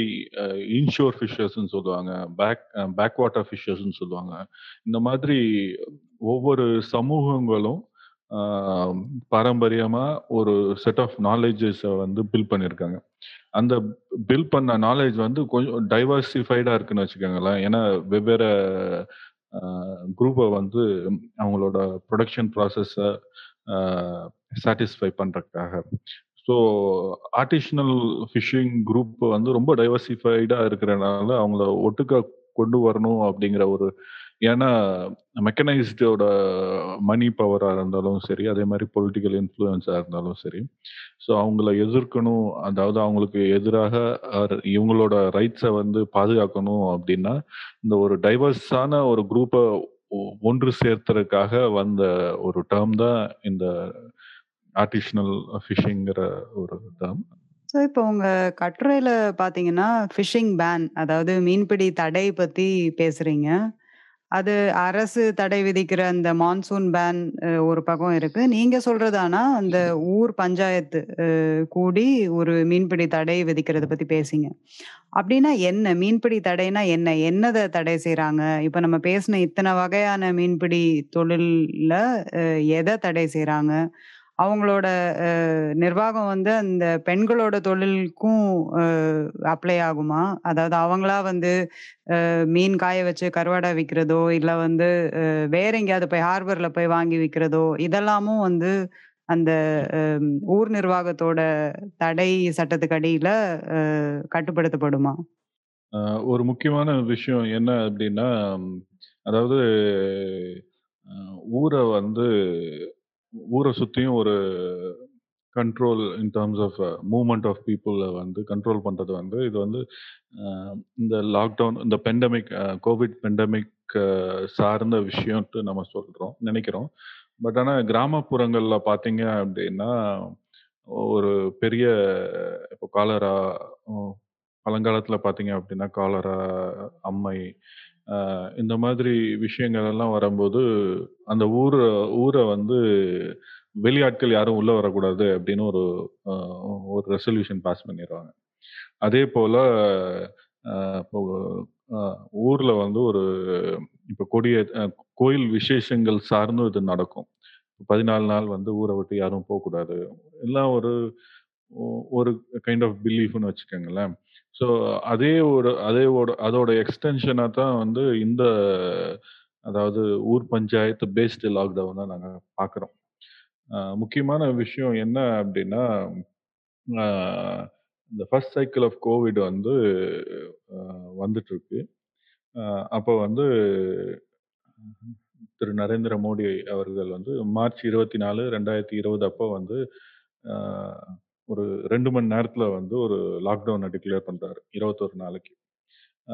இன்ஷோர் ஃபிஷர்ஸ்ன்னு சொல்லுவாங்க பேக் பேக் வாட்டர் ஃபிஷர்ஸ்ன்னு சொல்லுவாங்க இந்த மாதிரி ஒவ்வொரு சமூகங்களும் ஆ பாரம்பரியமா ஒரு செட் ஆஃப் நாலேட்ஜஸ வந்து பில்ட் பண்ணியிருக்காங்க. அந்த பில்ட் பண்ண நாலேட்ஜ் வந்து கொஞ்சம் டைவர்சிஃபைடா இருக்குன்னு வச்சுக்கோங்களேன். ஏன்னா வெவ்வேறு ஆ குரூப்ப வந்து அவங்களோட புரொடக்ஷன் ப்ராசஸ ஆ சாட்டிஸ்ஃபை பண்றதுக்காக. ஸோ ஆர்டிஷனல் ஃபிஷிங் குரூப் வந்து ரொம்ப டைவர்சிஃபைடா இருக்கிறனால அவங்கள ஒட்டுக்கா கொண்டு வரணும் அப்படிங்கிற ஒரு ஏன்னா மெக்கனைஸ்டோட மனி பவரா இருந்தாலும் சரி, அதே மாரி பொலிட்டிக்கல் இன்ஃப்ளூயன்ஸா இருந்தாலும் சரி. ஸோ அவங்கள எதிர்க்கணும். அதாவது அவங்களுக்கு எதிராக அர் இவங்களோட ரைட்ஸ வந்து பாதுகாக்கணும் அப்படின்னா, இந்த ஒரு டைவர்ஸான ஒரு குரூப்ப ஒ ஒன்று சேர்த்தறதுக்காக வந்த ஒரு டெர்ம் தான் இந்த ஆர்டிஷனல் ஃபிஷிங்கிற ஒரு டெர்ம். ஸோ இப்போ உங்க கட்டுரையில பார்த்தீங்கன்னா, ஃபிஷிங் பேன் அதாவது மீன்பிடி தடை பத்தி பேசுறீங்க. அது அரசு தடை விதிக்கிற அந்த மான்சூன் பேன் அ ஒரு பக்கம் இருக்கு. நீங்க சொல்றது ஆனா அந்த ஊர் பஞ்சாயத்து அ கூடி ஒரு மீன்பிடி தடை விதிக்கிறத பத்தி பேசிங்க. அப்டின்னா என்ன? மீன்பிடி தடைனா என்ன? என்னத தடை செய்றாங்க? இப்ப நம்ம பேசின இத்தன வகையான மீன்பிடி தொழில்ல அ எத தடை செய்றாங்க? அவங்களோட அ நிர்வாகம் வந்து அந்த பெண்களோட தொழிலுக்கும் அ அப்ளை ஆகுமா? அதாவது அவங்களா வந்து அ மீன் காய வச்சு கருவாடா விக்கிறதோ, இல்ல வந்து அ வேற எங்கேயாவது போய் ஹார்பர்ல போய் வாங்கி விக்கிறதோ, இதெல்லாமும் வந்து அந்த அ ஊர் நிர்வாகத்தோட தடை சட்டத்துக்கு அடியில அ கட்டுப்படுத்தப்படுமா? அ ஒரு முக்கியமான விஷயம் என்ன அப்டின்னா, அதாவது அ ஊர வந்து ஊர சுத்தியும் ஒரு control in terms of movement of பீப்பிள வந்து கண்ட்ரோல் பண்றது வந்து இது வந்து அ இந்த லாக்டவுன் இந்த பெண்டமிக் அ கோவிட் பெண்டமிக் சார்ந்த விஷயம்ட்டு நம்ம சொல்றோம் நெனைக்கிறோம். பட் ஆனா கிராமப்புறங்கள்ல பார்த்தீங்க அப்டின்னா, ஒரு பெரிய இப்போ காலரா ம் பழங்காலத்தில பார்த்தீங்க அப்டின்னா, காலரா, அம்மை அ இந்த மாதிரி விஷயங்கள் எல்லாம் வரும்போது, அந்த ஊர ஊர வந்து வெளியாட்கள் யாரும் உள்ள வரக்கூடாது அப்டின்னு ஒரு அ ஒரு ரெசல்யூஷன் பாஸ் பண்ணிருவாங்க. அதேபோல அ இப்போ அ ஊர்ல வந்து ஒரு இப்போ கொடிய அ கோயில் விசேஷங்கள் சார்ந்தும் இது நடக்கும். 14 நாள் வந்து ஊர விட்டு யாரும் போக்கூடாது. எல்லாம் ஒரு ஒ ஒரு கைண்ட் ஆஃப் பிலீஃப்ன்னு வச்சுக்கோங்களேன். ஸோ அதே ஒரு அதே ஓட அதோட எக்ஸ்டென்ஷனா தான் வந்து இந்த அதாவது ஊர் பஞ்சாயத்து பேஸ்டு லாக்டவுன நாங்க பார்க்குறோம். அ முக்கியமான விஷயம் என்ன அப்டின்னா, அ இந்த ஃபர்ஸ்ட் சைக்கிள் ஆஃப் கோவிட் வந்து அ வந்துட்டுருக்கு. அ அப்போ வந்து திரு நரேந்திர மோடி அவர்கள் வந்து மார்ச் 24, 2020 அப்போ வந்து அ ஒரு 2 மணி நேரத்தில வந்து ஒரு லாக்டவுன டிக்ளேர் பண்றாரு. 21 நாளைக்கு. அ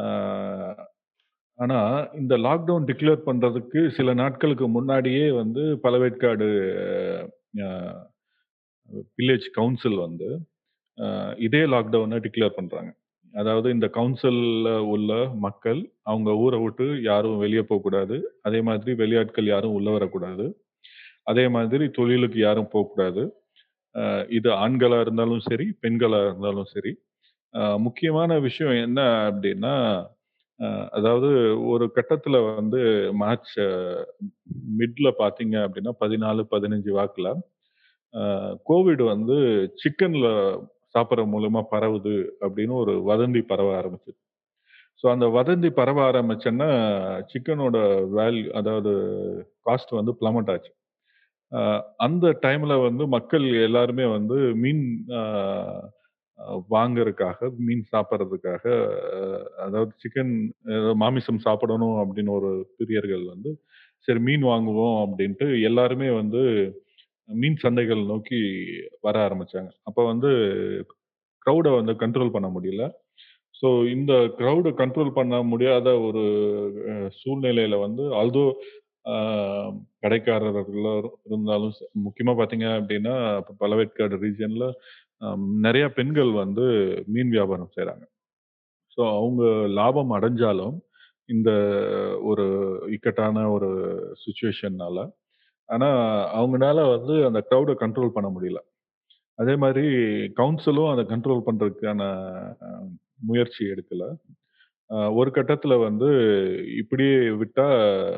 ஆனா இந்த லாக்டவுன் டிக்ளேர் பண்றதுக்கு சில நாட்களுக்கு முன்னாடியே வந்து பழவேற்காடு அ வில்லேஜ் கவுன்சில் வந்து அ இதே லாக்டவுன டிக்ளேர் பண்றாங்க. அதாவது இந்த கவுன்சில்ல உள்ள மக்கள் அவங்க ஊர விட்டு யாரும் வெளிய போக்கூடாது. அதே மாதிரி வெளியாட்கள் யாரும் உள்ள வரக்கூடாது. அதே மாதிரி தொழிலுக்கு யாரும் போக்கூடாது. அ இது ஆண்களா இருந்தாலும் சரி, பெண்களா இருந்தாலும் சரி. அ முக்கியமான விஷயம் என்ன அப்டின்னா, அ அதாவது ஒரு கட்டத்தில வந்து மார்ச் மிட்ல பார்த்தீங்க அப்டின்னா 14, 15 வாக்குல அ கோவிட் வந்து சிக்கன்ல சாப்பிடுறது மூலமா பரவுது அப்டின்னு ஒரு வதந்தி பரவ ஆரம்பிச்சது. ஸோ அந்த வதந்தி பரவ ஆரம்பிச்சோன்ன சிக்கனோட வேல்யூ அதாவது காஸ்ட் வந்து பிளம்மட் ஆச்சு. அ அந்த டைம்ல வந்து மக்கள் எல்லாருமே வந்து மீன் அ அ வாங்குறதுக்காக, மீன் சாப்பிடுறதுக்காக அ அதாவது சிக்கன் அ மாமிசம் சாப்பிடணும் அப்டின்னு ஒரு பிரியர்கள் வந்து, சரி மீன் வாங்குவோம் அப்டின்ட்டு எல்லாருமே வந்து மீன் சந்தைகள் நோக்கி வர ஆரம்பிச்சாங்க. அப்ப வந்து க்ரவுட வந்து கண்ட்ரோல் பண்ண முடியல. ஸோ இந்த க்ரவுட கண்ட்ரோல் பண்ண முடியாத ஒரு அ சூழ்நிலையில வந்து ஆல்தோ அ கடைக்காரர்களா இருந்தாலும் ச முக்கியமா பார்த்தீங்க அப்டின்னா, பழவேற்காடு ரீஜியன்ல அ நெறைய பெண்கள் வந்து மீன் வியாபாரம் செய்றாங்க. ஸோ அவங்க லாபம் அடைஞ்சாலும், இந்த ஒரு இக்கட்டான ஒரு சிச்சுவேஷன்னால, ஆனா அவங்கனால வந்து அந்த க்ரவுட கண்ட்ரோல் பண்ண முடியல. அதே மாரி கவுன்சிலும் அத கண்ட்ரோல் பண்றதுக்கான அ முயற்சி எடுக்கல. அ ஒரு கட்டத்தில வந்து இப்படியே விட்டா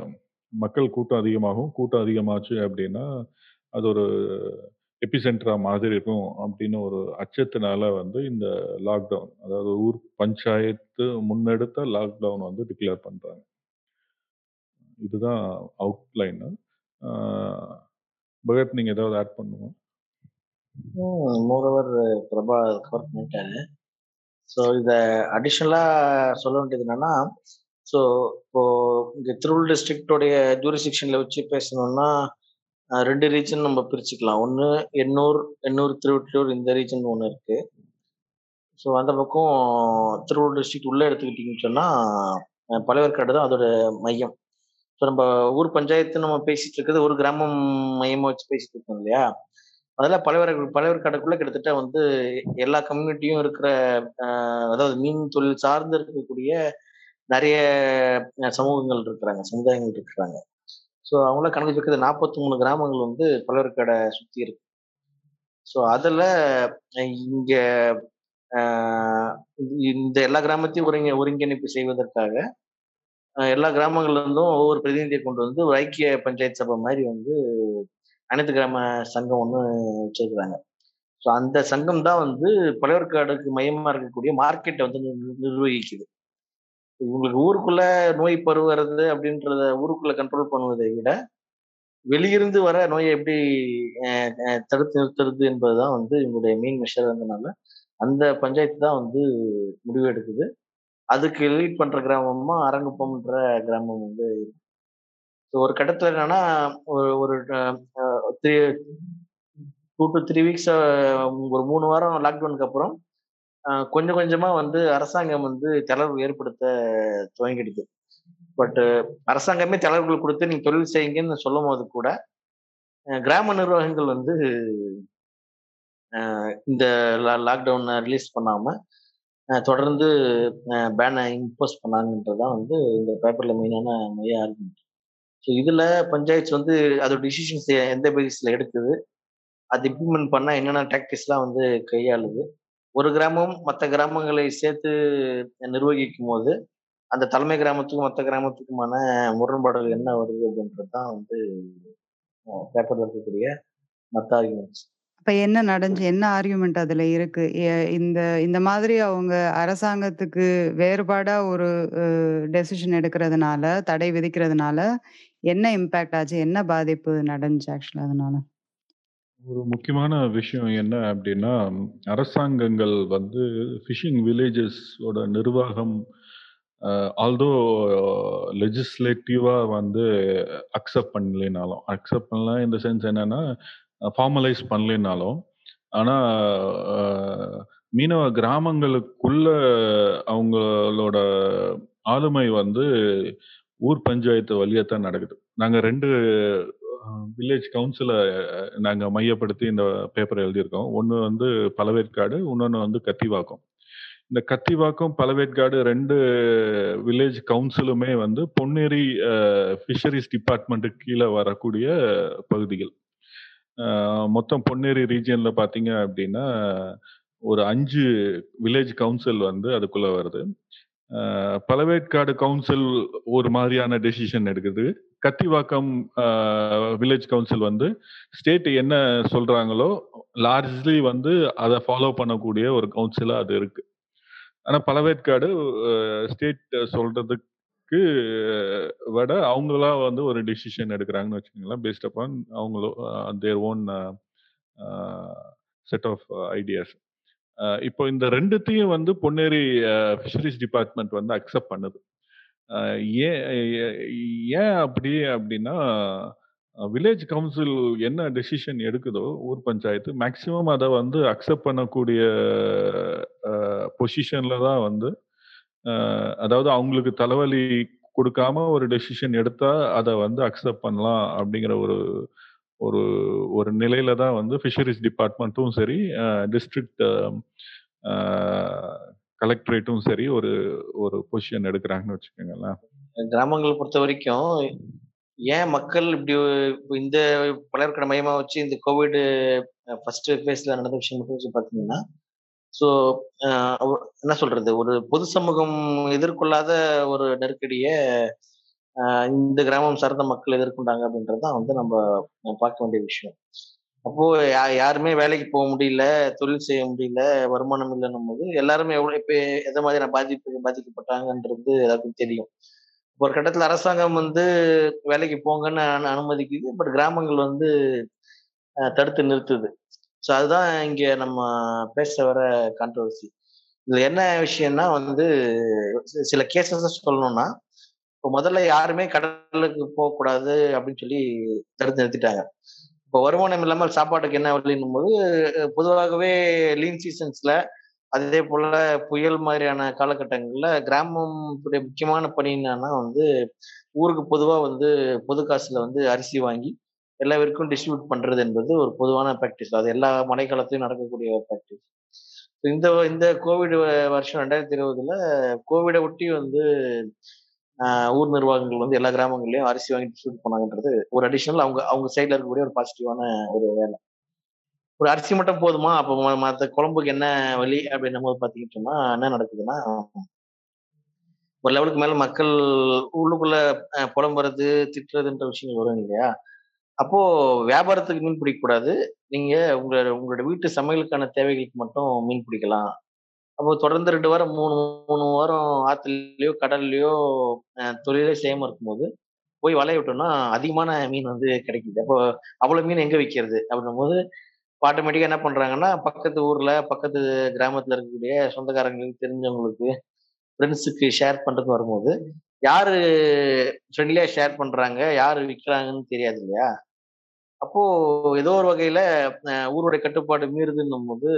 மக்கள் கூட்டம் அதிகமாகும் கூட்டம் அதிகமாச்சு அப்படின்னா அது ஒரு எபிசென்ட்ரா மாதிரி இருக்கும் அப்படின்னு ஒரு அச்சத்தினால வந்து இந்த லாக்டவுன் அதாவது ஊர் பஞ்சாயத்து முன்னெடுத்த லாக்டவுன் வந்து டிக்ளேர் பண்றாங்க இதுதான் அவுட்லைன் பகத் நீங்க ஏதாவது ஆட் பண்ணுமா மோரோவர் பிரபா கவர் பண்ணிட்டாரு ஸோ இதை அடிஷ்னலாக சொல்ல வேண்டியது என்னன்னா ஸோ இப்போ இங்கே திருவள்ளூர் டிஸ்ட்ரிக்டோடைய ஜூரிசிக்ஷனில் வச்சு பேசணும்னா அஹ், ரெண்டு ரீஜன் நம்ம பிரிச்சுக்கலாம் ஒன்று எண்ணூர் எண்ணூர் திருவொற்றியூர் இந்த ரீஜன் ஒன்று இருக்கு ஸோ அந்த பக்கம் திருவள்ளூர் டிஸ்ட்ரிக்ட் உள்ளே எடுத்துக்கிட்டிங்கன்னு சொன்னால் பழவேற்காடு தான் அதோட மையம் ஸோ நம்ம ஊர் பஞ்சாயத்து நம்ம பேசிட்டு இருக்கிறது ஒரு கிராமம் மையமாக வச்சு பேசிட்டு இருக்கோம் இல்லையா அதில் பழவேற பழவேற்காடுக்குள்ள கிட்டத்தட்ட வந்து எல்லா கம்யூனிட்டியும் இருக்கிற அஹ், அதாவது மீன் தொழில் சார்ந்து இருக்கக்கூடிய நிறைய அஹ், சமூகங்கள் இருக்கிறாங்க சமுதாயங்கள் இருக்கிறாங்க ஸோ அவங்கள கணக்கு வைக்கிறது நாற்பத்தி மூணு கிராமங்கள் வந்து பழவேற்காடை சுற்றி இருக்கு ஸோ அதில் இங்கே இந்த எல்லா கிராமத்தையும் ஒருங்கி ஒருங்கிணைப்பு செய்வதற்காக அஹ், எல்லா கிராமங்கள்ல இருந்தும் ஒவ்வொரு பிரதிநிதியை கொண்டு வந்து ஒரு ஐக்கிய பஞ்சாயத்து சபை மாதிரி வந்து அனைத்து கிராம சங்கம் ஒன்று வச்சிருக்கிறாங்க ஸோ அந்த சங்கம் தான் வந்து பழவேற்காடுக்கு மையமா இருக்கக்கூடிய மார்க்கெட்டை வந்து நிர்~ நிர்வகிக்குது இவங்களுக்கு ஊருக்குள்ள நோய் பரவுறது அப்படின்றத ஊருக்குள்ள கண்ட்ரோல் பண்ணுவதை விட வெளியிருந்து வர நோயை எப்படி அஹ், அஹ், தடுத்து நிறுத்துறது என்பதுதான் வந்து இவங்களுடைய மெயின் மெஷர் இருந்தனால அந்த பஞ்சாயத்து தான் வந்து முடிவு எடுக்குது அதுக்கு லீட் பண்ற கிராமமா அரங்குப்பம்ன்ற கிராமம் வந்து So ஒரு கட்டத்துல என்னன்னா ஒரு ஒரு three two to three weeks ஒரு மூணு வாரம் லாக்டவுனுக்கு அப்புறம் அஹ், கொஞ்சம் கொஞ்சமா வந்து அரசாங்கம் வந்து தளர்வு ஏற்படுத்த துவங்கிடுது பட் அரசாங்கமே தளர்வுகள் கொடுத்து நீங்க தொழில் செய்யுங்கன்னு சொல்லும் போது கூட அஹ், கிராம நிர்வாகங்கள் வந்து அஹ், இந்த லாக்டவுனை ரிலீஸ் பண்ணாம அஹ், தொடர்ந்து பேனை இம்போஸ் பண்ணாங்கன்றதுதான் வந்து இந்த பேப்பர்ல மெயினான மைய ஆர்குமெண்ட் ஸோ இதுல பஞ்சாயத்து வந்து அதோட டிசிஷன்ஸ் எந்த பேசிஸ்ல எடுக்குது அது இம்ப்ளிமெண்ட் பண்ணா என்னென்ன டாக்டிக்ஸ்லாம் வந்து கையாளுது ஒரு கிராமம் மற்ற கிராமங்களை சேர்த்து நிர்வகிக்கும் போது அந்த தலைமை கிராமத்துக்கும் மற்ற கிராமத்துக்குமான முரண்பாடுகள் என்ன வருது அப்படின்றது தான் வந்து பேப்பர்ல இருக்கக்கூடிய மற்ற ஆர்குமெண்ட்ஸ் அப்ப என்ன நடந்துச்சு? என்ன ஆர்குமெண்ட் அதுல இருக்கு? எ இந்த இந்த மாதிரி அவங்க அரசாங்கத்துக்கு வேறுபாடா ஒரு அ டெசிஷன் எடுக்கிறதுனால, தடை விதிக்கிறதுனால என்ன இம்பாக்ட் ஆச்சு? என்ன பாதிப்பு நடந்துச்சு ஆக்சுவலா அதனால? ஒரு முக்கியமான விஷயம் என்ன அப்படின்னா, அரசாங்கங்கள் வந்து ஃபிஷிங் வில்லேஜஸ் ஓட நிர்வாகம் அ ஆல்தோ லெஜிஸ்லேட்டிவா வந்து அக்செப்ட் பண்ணலைனாலும், அக்செப்ட் பண்ணல இன் த சென்ஸ் என்னன்னா, ஃபார்மலைஸ் பண்ணலைனாலும், ஆனா அ மீனவ கிராமங்களுக்குள்ள அவங்களோட ஆளுமை வந்து ஊர் பஞ்சாயத்து வழியா தான் நடக்குது. நாங்க 2 அ வில்லேஜ் கவுன்சில நாங்க மையப்படுத்தி இந்த பேப்பர் எழுதியிருக்கோம். ஒண்ணு வந்து பழவேற்காடு, இன்னொன்னு வந்து கத்திவாக்கம். இந்த கத்திவாக்கம், பழவேற்காடு 2 வில்லேஜ் கவுன்சிலுமே வந்து பொன்னேரி அ ஃபிஷரீஸ் டிபார்ட்மென்ட்க்கு கீழ வரக்கூடிய பகுதிகள். அ மொத்தம் பொன்னேரி ரீஜியன்ல பார்த்தீங்க அப்படின்னா, ஒரு 5 வில்லேஜ் கவுன்சில் வந்து அதுக்குள்ள வருது. அ பழவேற்காடு கவுன்சில் ஒரு மாதிரியான டெசிஷன் எடுக்குது. கத்திவாக்கம் அ வில்லேஜ் கவுன்சில் வந்து ஸ்டேட் என்ன சொல்றாங்களோ, லார்ஜ்லி வந்து அத ஃபாலோ பண்ணக்கூடிய ஒரு கவுன்சிலா அது இருக்கு. ஆனா பழவேற்காடு அ ஸ்டேட் சொல்றதுக்கு விட அவங்களா வந்து ஒரு டெசிஷன் எடுக்குறாங்கன்னு வச்சுக்கோங்களேன். பேஸ்ட் அப்பான் அவங்களோ their own uh set of ideas. அ இப்போ இந்த 2த்தையும் வந்து பொன்னேரி அ ஃபிஷரீஸ் டிபார்ட்மென்ட் வந்து அக்செப்ட் பண்ணுது. அ ஏன் எ ஏன் அப்படி அப்படின்னா, வில்லேஜ் கவுன்சில் என்ன டெசிஷன் எடுக்குதோ, ஊர் பஞ்சாயத்து மேக்ஸிமம் அத வந்து அக்செப்ட் பண்ணக்கூடிய அ பொசிஷன்ல தான் வந்து அ அதாவது அவங்களுக்கு தலைவலி குடுக்காம ஒரு டெசிஷன் எடுத்தா, அத வந்து அக்செப்ட் பண்ணலாம் அப்படிங்கிற ஒரு ஒரு ஒரு நிலையில தான் வந்து ஃபிஷரீஸ் டிபார்ட்மென்ட்டும் சரி, அ டிஸ்ட்ரிக்ட் அ கலெக்டரேட்டும் சரி ஒரு ஒரு பொசிஷன் எடுக்குறாங்கன்னு வச்சுக்கோங்களேன். கிராமங்கள பொறுத்தவரைக்கும், ஏன் மக்கள் இப்படி இப்ப இந்த பழவேற்காடு மையமா வச்சு இந்த கோவிட் ஃபர்ஸ்ட் ஃபேஸ்ல நடந்த விஷயம் மட்டும் வச்சு பார்த்தீங்கன்னா, ஸோ அ என்ன சொல்றது? ஒரு பொது சமூகம் எதிர்கொள்ளாத ஒரு நெருக்கடிய ஆஹ் இந்த கிராமம் சார்ந்த மக்கள் எதிர்கொண்டாங்க அப்படின்றது தான் வந்து நம்ம பார்க்க வேண்டிய விஷயம் அப்போ யா- யாருமே வேலைக்கு போக முடியல தொழில் செய்ய முடியல வருமானம் இல்லைன்னும் போது எல்லாருமே எவ்வளவு இப்ப எந்த மாதிரியான பாதிப்பு பாதிக்கப்பட்டாங்கன்றது எல்லாருக்கும் தெரியும் ஒரு கட்டத்துல அரசாங்கம் வந்து வேலைக்கு போங்கன்னு அனு- அனுமதிக்குது பட் கிராமங்கள் வந்து அஹ், தடுத்து நிறுத்துது ஸோ அதுதான் இங்க நம்ம பேச வர கான்ட்ரவர்சி இதுல என்ன விஷயம்னா வந்து சி- சில கேசஸ் சொல்லணும்னா இப்போ முதல்ல யாருமே கடலுக்கு போகக்கூடாது அப்படின்னு சொல்லி தடுத்து நிறுத்திட்டாங்க இப்போ வருமானம் இல்லாமல் சாப்பாட்டுக்கு என்ன வழின்னும் போது அஹ், பொதுவாகவே லீன் சீசன்ஸ்ல அதே போல புயல் மாதிரியான காலகட்டங்கள்ல கிராமத்துடைய முக்கியமான பணி என்னன்னா வந்து ஊருக்கு பொதுவா வந்து பொது காசுல வந்து அரிசி வாங்கி எல்லா பேருக்கும் டிஸ்ட்ரிபியூட் பண்றது என்பது ஒரு பொதுவான ப்ராக்டிஸ் அது எல்லா மழைக்காலத்திலும் நடக்கக்கூடிய ப்ராக்டிஸ் இந்த இந்த கோவிட் வருஷம் ரெண்டாயிரத்தி இருபதுல கோவிடை ஒட்டி வந்து ஆஹ், ஊர் நிர்வாகங்கள் வந்து எல்லா கிராமங்கள்லயும் அரிசி வாங்கி டிஸ்ட்ரிபியூட் பண்ணாங்கன்றது ஒரு அடிஷனல் அவங்க அவங்க சைட்ல இருக்கக்கூடிய ஒரு பாசிட்டிவான ஒரு வேலை ஒரு அரிசி மட்டும் போதுமா அப்போ ம- மத்த குழம்புக்கு என்ன வழி அப்படின்னும் போது பாத்தீங்கன்னு சொன்னா என்ன நடக்குதுன்னா ஒரு லெவலுக்கு மேல மக்கள் உள்ளுக்குள்ள அஹ், புலம்புறது திட்டுறதுன்ற விஷயங்கள் வரும் இல்லையா அப்போ வியாபாரத்துக்கு மீன் பிடிக்கக்கூடாது நீங்க உங்க உங்களோட வீட்டு சமையலுக்கான தேவைகளுக்கு மட்டும் மீன் பிடிக்கலாம் அப்போ தொடர்ந்து ரெண்டு வாரம் மூணு மூணு வாரம் ஆத்துலயோ கடல்லையோ அஹ், தொழிலே செய்யாம இருக்கும்போது போய் வலைய விட்டோம்னா அதிகமான மீன் வந்து கிடைக்குது அப்போ அவ்வளவு மீன் எங்க விற்கிறது அப்படின்னும் போது ஆட்டோமேட்டிக்கா என்ன பண்றாங்கன்னா பக்கத்து ஊர்ல பக்கத்து கிராமத்துல இருக்கக்கூடிய சொந்தக்காரங்களுக்கு தெரிஞ்சவங்களுக்கு ஃப்ரெண்ட்ஸுக்கு ஷேர் பண்றதுக்கு வரும்போது யாரு ஃப்ரெண்ட்லியா ஷேர் பண்றாங்க யாரு விற்கிறாங்கன்னு தெரியாது இல்லையா அப்போ ஏதோ ஒரு வகையில அஹ், ஊருடைய கட்டுப்பாடு மீறுதுன்னும் போது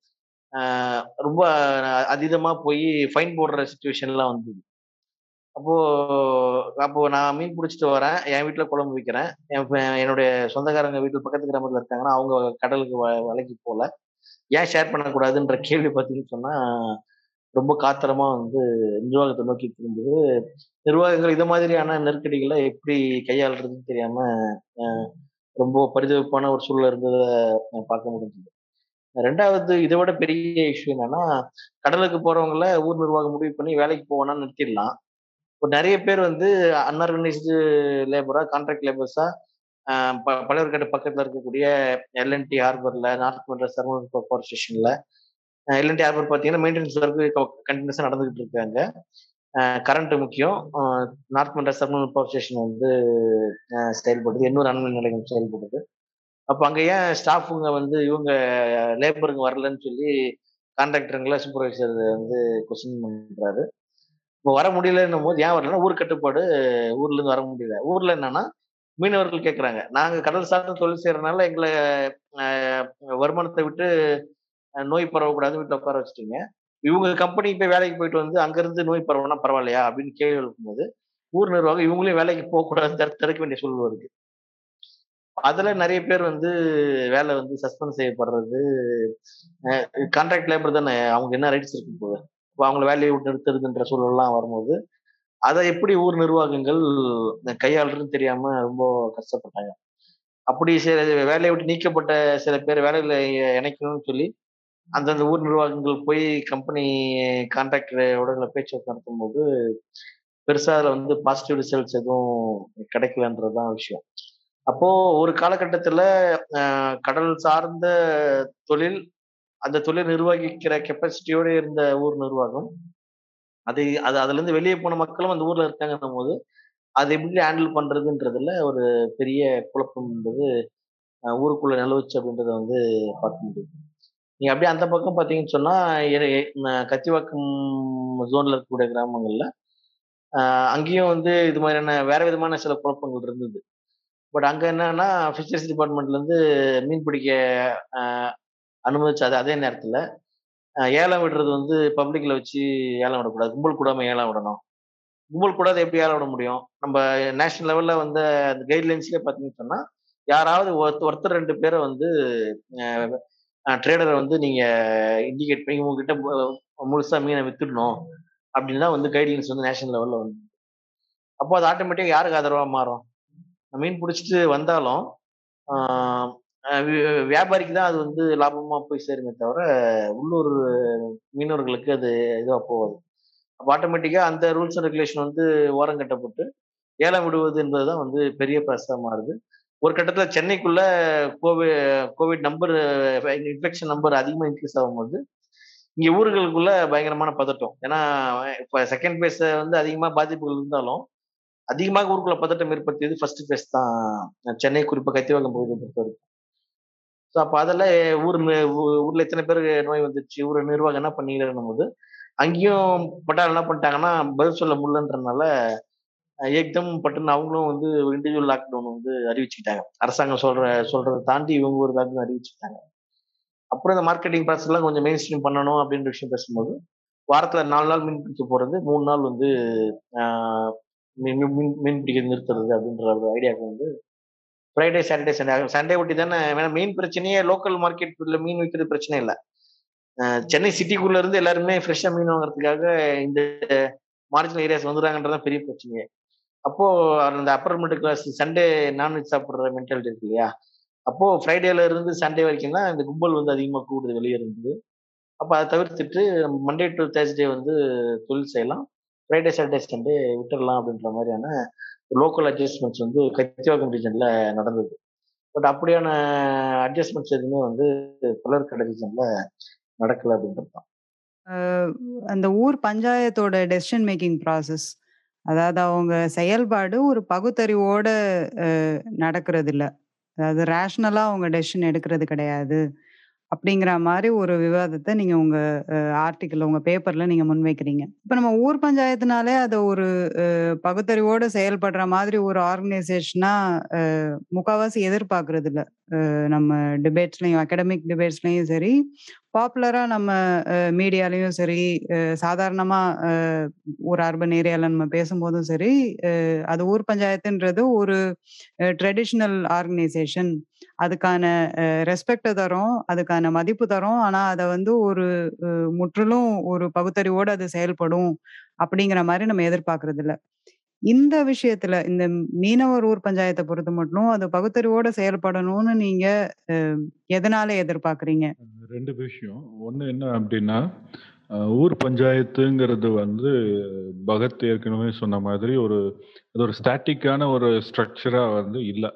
ஆஹ், ரொம்ப அதீதமா போய் ஃபைன் போடுற சுச்சுவேஷன்லாம் வந்தது அப்போ அப்போ நான் மீன் பிடிச்சிட்டு வரேன் என் வீட்டுல குழம்பு வைக்கிறேன் என் ஃப- என்னுடைய சொந்தக்காரங்க வீட்டு பக்கத்து கிராமத்துல இருக்காங்கன்னா அவங்க கடலுக்கு வ- வலைக்கு போல ஏன் ஷேர் பண்ணக்கூடாதுன்ற கேள்வி பார்த்தீங்கன்னு சொன்னா ரொம்ப காத்திரமா வந்து நிர்வாகத்தை நோக்கி திரும்புது நிர்வாகங்கள் இது மாதிரியான நெருக்கடிகளை எப்படி கையாளுறதுன்னு தெரியாம அஹ், ரொம்ப பரிதவிப்பான ஒரு சூழல் இருந்ததை நான் பார்க்க முடிஞ்சது ரெண்டாவது இதை விட பெரிய இஷ்யூ என்னன்னா கடலுக்கு போறவங்கள ஊர் நிர்வாகம் முடிவு பண்ணி வேலைக்கு போவோம்னா நிறுத்திடலாம் இப்போ நிறைய பேர் வந்து அன்ஆர்கனைஸ்டு லேபரா கான்ட்ராக்ட் லேபர்ஸா பழையர்கட்டு பக்கத்துல இருக்கக்கூடிய எல்என்டி ஹார்பர்ல நார்த் மெட்ராஸ் தெர்மல் பவர் ஸ்டேஷன்ல எல்என்டி ஹார்பர் பார்த்தீங்கன்னா மெயின்டெனன்ஸ் ஒர்க் கண்டினியூஸாக நடந்துகிட்டு இருக்காங்க கரண்ட் முக்கியம் North Madras thermal power station வந்து அஹ், செயல்படுது எண்ணூறு அணுமின் நிலையம் செயல்படுது அப்போ அங்கே ஏன் ஸ்டாஃபுங்க வந்து இவங்க லேபருங்க வரலன்னு சொல்லி கான்ட்ராக்டருங்களை சூப்பர்வைசர் வந்து கொஸ்டின் பண்றாரு இப்போ வர முடியலன்னும் போது ஏன் வரலன்னா ஊர் கட்டுப்பாடு ஊர்ல இருந்து வர முடியல ஊர்ல என்னன்னா மீனவர்கள் கேட்கறாங்க நாங்க கடல் சார்ந்த தொழில் செய்யறதுனால எங்களை அஹ், வருமானத்தை விட்டு அஹ், நோய் பரவக்கூடாது வீட்டில் உட்கார வச்சுட்டீங்க இவங்க கம்பெனி போய் வேலைக்கு போயிட்டு வந்து அங்கிருந்து நோய் பரவனா பரவாயில்லையா அப்படின்னு கேள்வி எழுப்பும்போது ஊர் நிர்வாகம் இவங்களையும் வேலைக்கு போகக்கூடாது தடுக்க தடுக்க வேண்டிய சூழல் வருது அதுல நிறைய பேர் வந்து வேலை வந்து சஸ்பெண்ட் செய்யப்படுறது கான்ட்ராக்ட் லேபர் தானே அவங்க என்ன ரைட்ஸ் இருக்கும் போது இப்போ அவங்கள வேலையை விட்டு நிறுத்துறதுன்ற சூழல்லாம் வரும்போது அதை எப்படி ஊர் நிர்வாகங்கள் கையாளுறதுன்னு தெரியாம ரொம்ப கஷ்டப்பட்டாங்க அப்படி சில வேலையை விட்டு நீக்கப்பட்ட சில பேர் வேலையில இணைக்கணும்னு சொல்லி அந்தந்த ஊர் நிர்வாகங்கள் போய் கம்பெனி கான்ட்ராக்டரோட பேச்சுவார்த்தை நடத்தும் போது பெருசா அதுல வந்து பாசிட்டிவ் ரிசல்ட்ஸ் எதுவும் கிடைக்கலன்றதுதான் விஷயம் அப்போ ஒரு காலகட்டத்துல அஹ், கடல் சார்ந்த தொழில் அந்த தொழில் நிர்வகிக்கிற கெப்பாசிட்டியோட இருந்த ஊர் நிர்வாகம் அது அது அதுல இருந்து வெளியே போன மக்களும் அந்த ஊர்ல இருக்காங்கன்னும் போது அதை எப்படி ஹேண்டில் பண்றதுன்றதுல ஒரு பெரிய குழப்பம் என்பது அஹ், ஊருக்குள்ள நிலவுச்சு அப்படின்றத வந்து பார்க்க முடியுது நீங்க அப்படியே அந்த பக்கம் பாத்தீங்கன்னு சொன்னா எ- எ- ம- கத்திவாக்கம் ஜோன்ல இருக்கக்கூடிய கிராமங்கள்ல ஆஹ் அங்கேயும் வந்து இது மாதிரியான வேற விதமான சில குழப்பங்கள் இருந்தது பட் அங்க என்னன்னா ஃபிஷரிஸ் டிபார்ட்மெண்ட்ல இருந்து மீன் பிடிக்க ஆஹ் அனுமதிச்ச அதே நேரத்துல ஆஹ் ஏலம் விடுறது வந்து பப்ளிக்ல வச்சு ஏலம் விடக்கூடாது கும்பல் கூடாம ஏலம் விடணும் கும்பல் கூடாது எப்படி ஏலம் விட முடியும் நம்ம நேஷனல் லெவல்ல வந்து அந்த கைட்லைன்ஸ்லயே பாத்தீங்கன்னு சொன்னா யாராவது ஒருத்த- ஒருத்தர் ரெண்டு பேரை வந்து ட்ரேடரை வந்து நீங்க இண்டிகேட் பண்ணி உங்ககிட்ட மு- முழுசா மீனை வித்துடணும் அப்படின்னு தான் வந்து கைட்லைன்ஸ் வந்து நேஷனல் லெவல்ல வந்து அப்போ அது ஆட்டோமேட்டிக்கா யாருக்கு ஆதரவா மாறும் மீன் பிடிச்சிட்டு வந்தாலும் ஆஹ் அஹ் வி- வியாபாரிக்கு தான் அது வந்து லாபமா போய் சேருமே தவிர உள்ளூர் மீனவர்களுக்கு அது இதுவா போகாது அப்போ ஆட்டோமேட்டிக்கா அந்த ரூல்ஸ் அண்ட் ரெகுலேஷன் வந்து ஓரம் கட்டப்பட்டு ஏலம் விடுவது என்பதுதான் வந்து பெரிய ப்ராசஸா மாறுது ஒரு கட்டத்துல சென்னைக்குள்ள COVID COVID number infection number அதிகமா இன்க்ரீஸ் ஆகும்போது இங்க ஊர்களுக்குள்ள பயங்கரமான பதட்டம் ஏன்னா இப்ப செகண்ட் பேஸ் வந்து அதிகமா பாதிப்புகள் இருந்தாலும் அதிகமாக ஊருக்குள்ள பதட்டம் ஏற்படுத்தியது ஃபர்ஸ்ட் பேஸ் தான் சென்னை குறிப்பா கத்திவாக்கம் பகுதியை பொறுத்த வரைக்கும் ஸோ அப்போ அதில் ஊர் மி- ஊ- ஊர்ல எத்தனை பேருக்கு நோய் வந்துச்சு ஊர் நிர்வாகம் என்ன பண்ணிக்கிறேன் போது அங்கேயும் பட்டால் என்ன பண்ணிட்டாங்கன்னா பதில் சொல்ல முடியலன்றனால அஹ், ஏக்தம் பட்டுன்னு அவங்களும் வந்து ஒரு இண்டிவிஜுவல் லாக்டவுன் வந்து அறிவிச்சுக்கிட்டாங்க அரசாங்கம் சொல்ற சொல்றதை தாண்டி இவங்க ஒரு லாக்டவுன் அறிவிச்சுக்கிட்டாங்க அப்புறம் இந்த மார்க்கெட்டிங் ப்ராசஸ் எல்லாம் கொஞ்சம் மெயின் ஸ்ட்ரீம் பண்ணணும் அப்படின்ற விஷயம் பேசும்போது வாரத்துல நாலு நாள் மீன் பிடிக்க போறது மூணு நாள் வந்து ஆஹ், மீன் மீன் மீன் பிடிக்கிறது நிறுத்துறது அப்படின்ற ஒரு ஐடியாவுக்கு வந்து ஃப்ரைடே சாட்டர்டே சண்டே சண்டே ஒட்டி தானே ஏன்னா மெயின் பிரச்சனையே லோக்கல் மார்க்கெட்ல மீன் விற்கிறது பிரச்சனை இல்லை அஹ் சென்னை சிட்டிக்குள்ள இருந்து எல்லாருமே ஃப்ரெஷ்ஷா மீன் வாங்குறதுக்காக இந்த மார்ஜினல் ஏரியாஸ் வந்துடுறாங்கன்றதான் பெரிய பிரச்சனையே அப்போ அந்த upper middle class Sunday non veg சாப்பிடுற மென்டாலிட்டி இருக்கு இல்லையா அப்போ ஃப்ரைடேல இருந்து சண்டே வரைக்கும் தான் இந்த கும்பல் வந்து அதிகமாக கூடுது வெளியே இருந்தது அப்போ அதை தவிர்த்துட்டு மண்டே டு தேர்ஸ்டே வந்து தொழில் செய்யலாம் ஃப்ரைடே சாட்டர்டே சண்டே விட்டுடலாம் அப்படின்ற மாதிரியான லோக்கல் அட்ஜஸ்ட்மெண்ட்ஸ் வந்து கத்திவாக்கம் ரீஜன்ல நடந்தது பட் அப்படியான அட்ஜஸ்ட்மெண்ட்ஸ் எதுவுமே வந்து பலர்கடை ரீஜன்ல நடக்கல அப்படின்றது தான் அஹ் அந்த ஊர் பஞ்சாயத்தோட டெசிஷன் மேக்கிங் ப்ராசஸ் அதாவது அவங்க செயல்பாடு ஒரு பகுத்தறிவோட அஹ், நடக்கிறது இல்ல அதாவது ரேஷனலா அவங்க டெசிஷன் எடுக்கிறது கிடையாது அப்படிங்கிற மாதிரி ஒரு விவாதத்தை நீங்க உங்க ஆர்டிக்கல் உங்க பேப்பர்ல நீங்க முன்வைக்கிறீங்க இப்ப நம்ம ஊர் பஞ்சாயத்துனாலே அதை ஒரு அஹ், பகுத்தறிவோட செயல்படுற மாதிரி ஒரு ஆர்கனைசேஷனா முக்காவாசி எதிர்பார்க்கறது இல்ல அஹ், நம்ம டிபேட்ஸ்லயும் அகடமிக் டிபேட்ஸ்லயும் சரி பாப்புலரா நம்ம மீடியாலயும் சரி அஹ், சாதாரணமா அஹ், ஒரு அர்பன் ஏரியால நம்ம பேசும்போதும் சரி அஹ், அது ஊர் பஞ்சாயத்துன்றது ஒரு ட்ரெடிஷ்னல் ஆர்கனைசேஷன் அதுக்கான ரெஸ்பெக்ட் தரோம் அதுக்கான மதிப்பு தரோம் ஆனா அதை வந்து ஒரு அஹ், முற்றிலும் ஒரு பகுத்தறிவோடு அது செயல்படும் அப்படிங்கிற மாதிரி நம்ம எதிர்பார்க்கறது இல்ல இந்த விஷயத்துல இந்த மீனவர் ஊர் பஞ்சாயத்தை பொறுத்த மட்டும் அது பகுத்தறிவோட செயல்படணும்னு நீங்க அஹ், எதனால எதிர்பார்க்கறீங்க ரெண்டு விஷயம் ஒன்று என்ன அப்படின்னா அஹ், ஊர் பஞ்சாயத்துங்கிறது வந்து பகத் ஏற்கனவே சொன்ன மாதிரி ஒரு அது ஒரு ஸ்டாட்டிக்கான ஒரு ஸ்ட்ரக்சராக வந்து இல்லை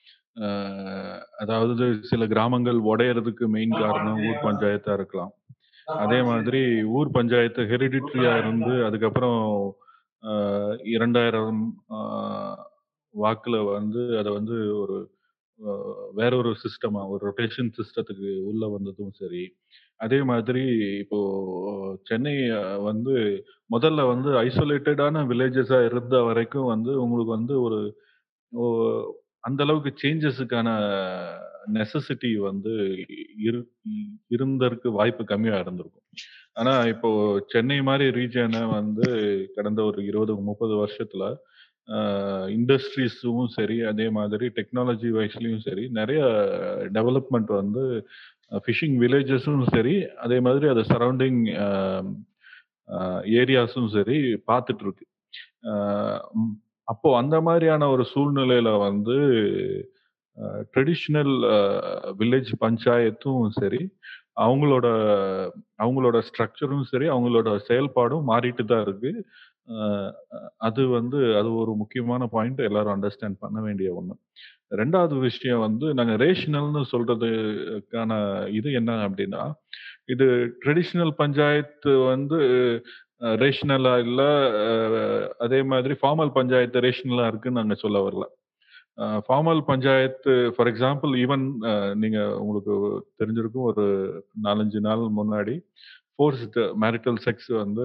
அதாவது சில கிராமங்கள் உடையறதுக்கு மெயின் காரணம் ஊர் பஞ்சாயத்தா இருக்கலாம் அதே மாதிரி ஊர் பஞ்சாயத்து ஹெரிடிட்ரியா இருந்து அதுக்கப்புறம் ஆஹ், இரண்டாயிரம் ஆஹ், வாக்குல வந்து அதை வந்து ஒரு ஆஹ், வேற ஒரு சிஸ்டமா ஒரு ரொட்டேஷன் சிஸ்டத்துக்கு உள்ள வந்ததும் சரி அதே மாதிரி இப்போ சென்னை ஆஹ், வந்து முதல்ல வந்து ஐசோலேட்டடான வில்லேஜஸா இருந்த வரைக்கும் வந்து உங்களுக்கு வந்து ஒரு ஓ- அந்த அளவுக்கு சேஞ்சஸுக்கான நெசசிட்டி வந்து இரு இருந்ததற்கு வாய்ப்பு கம்மியா இருந்திருக்கும் ஆனா இப்போ சென்னை மாதிரி ரீஜனை வந்து கடந்த ஒரு இருபது முப்பது வருஷத்துல இண்டஸ்ட்ரீஸும் சரி அதே மாதிரி டெக்னாலஜி வைஸ்லயும் சரி நிறைய டெவலப்மெண்ட் வந்து ஃபிஷிங் வில்லேஜஸும் சரி அதே மாதிரி அது சரௌண்டிங் ஏரியாஸும் சரி பார்த்துட்டு இருக்கு ஆஹ் ம், அப்போ அந்த மாதிரியான ஒரு சூழ்நிலையில வந்து ட்ரெடிஷ்னல் வில்லேஜ் பஞ்சாயத்தும் சரி அவங்களோட அவங்களோட ஸ்ட்ரக்சரும் சரி அவங்களோட செயல்பாடும் மாறிட்டு தான் இருக்கு ஆஹ் அது வந்து அது ஒரு முக்கியமான பாயிண்ட் எல்லாரும் அண்டர்ஸ்டாண்ட் பண்ண வேண்டிய ஒண்ணு ரெண்டாவது விஷயம் வந்து நாங்க ரேஷனல்னு சொல்றதுக்கான இது என்ன அப்படின்னா இது ட்ரெடிஷ்னல் பஞ்சாயத்து வந்து ரேஷனலா இல்ல அஹ், அதே மாதிரி ஃபார்மல் பஞ்சாயத்து ரேஷனலா இருக்குன்னு நாங்க சொல்ல வரல formal panchayat for example even நீங்க உங்களுக்கு தெரிஞ்சிருக்கும் ஒரு நாலஞ்சு நாள் முன்னாடி ஃபோர்ஸ்ட் மேரிட்டல் செக்ஸ் வந்து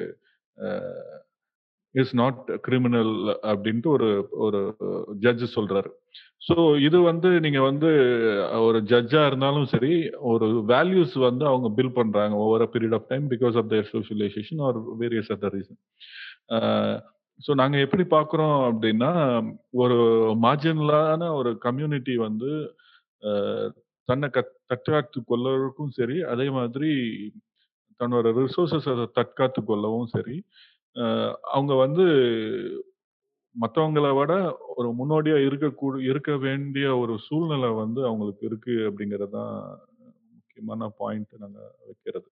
இஸ் நாட் கிரிமினல் அப்படின்ட்டு ஒரு ஒரு ஜட்ஜ் சொல்றாரு ஸோ இது வந்து நீங்க வந்து ஒரு ஜட்ஜா இருந்தாலும் சரி ஒரு வேல்யூஸ் வந்து அவங்க பில் பண்றாங்க over a period of time because of their socialisation or various other reason so நாங்க எப்படி பார்க்குறோம் அப்படின்னா ஒரு மார்ஜினலான ஒரு கம்யூனிட்டி வந்து அஹ், தன்னை கத் தற்காத்து கொள்ளறதுக்கும் சரி அதே மாதிரி தன்னோட ரிசோர்சஸ் அதை தற்காத்து கொள்ளவும் சரி அஹ், அவங்க வந்து மற்றவங்கள விட ஒரு முன்னோடியா இருக்கக்கூட இருக்க வேண்டிய ஒரு சூழ்நிலை வந்து அவங்களுக்கு இருக்கு அப்படிங்கிறது தான் முக்கியமான பாயிண்ட் நாங்க வைக்கிறது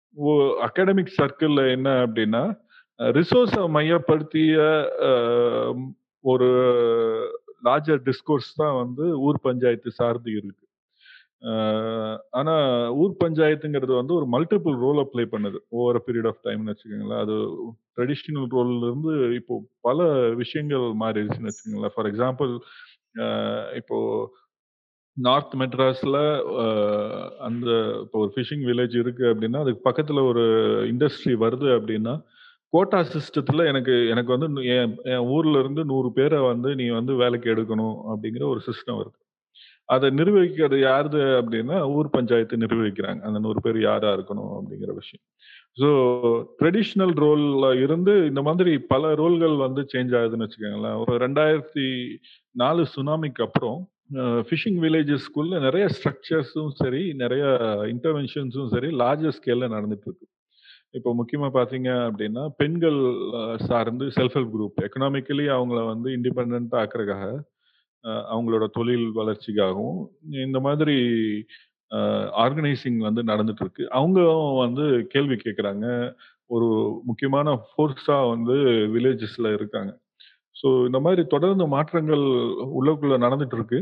அகாடமிக் சர்க்கிள்ல என்ன அப்படின்னா ரிசோர்ஸை மையப்படுத்திய அஹ், ஒரு லார்ஜர் டிஸ்கோர்ஸ் தான் வந்து ஊர் பஞ்சாயத்து சார்ந்து இருக்கு அஹ் ஆனா ஊர் பஞ்சாயத்துங்கிறது வந்து ஒரு மல்டிபிள் ரோலை ப்ளே பண்ணுது ஓவர் பீரியட் ஆஃப் டைம்னு வச்சுக்கோங்களேன் அது ட்ரெடிஷ்னல் ரோல்ல இருந்து இப்போ பல விஷயங்கள் மாறிடுச்சுன்னு வச்சுக்கோங்களேன் ஃபார் எக்ஸாம்பிள் இப்போ நார்த் மெட்ராஸ்ல அஹ், அந்த இப்போ ஒரு ஃபிஷிங் வில்லேஜ் இருக்கு அப்படின்னா அதுக்கு பக்கத்துல ஒரு இண்டஸ்ட்ரி வருது அப்படின்னா கோட்டா சிஸ்டத்துல எனக்கு எனக்கு வந்து நு- என் என் ஊர்ல இருந்து நூறு பேரை வந்து நீ வந்து வேலைக்கு எடுக்கணும் அப்படிங்கிற ஒரு சிஸ்டம் வருது அதை நிர்வகிக்கிறது யாருது அப்படின்னா ஊர் பஞ்சாயத்து நிர்வகிக்கிறாங்க அந்த நூறு பேர் யாரா இருக்கணும் அப்படிங்கிற விஷயம் ஸோ ட்ரெடிஷ்னல் ரோல்ல இருந்து இந்த மாதிரி பல ரோல்கள் வந்து சேஞ்ச் ஆகுதுன்னு வச்சுக்கோங்களேன் ஒரு ரெண்டாயிரத்தி நாலு சுனாமிக்கு அப்புறம் ஃபிஷிங் வில்லேஜஸ்க்குள்ள நிறைய ஸ்ட்ரக்சர்ஸும் சரி நிறைய இன்டர்வென்ஷன்ஸும் சரி லார்ஜர் ஸ்கேல்ல நடந்துட்டு இருக்கு இப்போ முக்கியமா பாத்தீங்க அப்படின்னா பெண்கள் அஹ், சார்ந்து செல்ஃப் ஹெல்ப் குரூப் எக்கனாமிக்கலி அவங்கள வந்து இண்டிபெண்ட் ஆக்குறதுக்காக அஹ், அவங்களோட தொழில் வளர்ச்சிக்காகவும் இந்த மாதிரி ஆர்கனைசிங் வந்து நடந்துட்டு இருக்கு அவங்க வந்து கேள்வி கேட்குறாங்க ஒரு முக்கியமான ஃபோர்ஸா வந்து வில்லேஜஸ்ல இருக்காங்க ஸோ இந்த மாதிரி தொடர்ந்து மாற்றங்கள் உள்ளுக்குள்ள நடந்துட்டு இருக்கு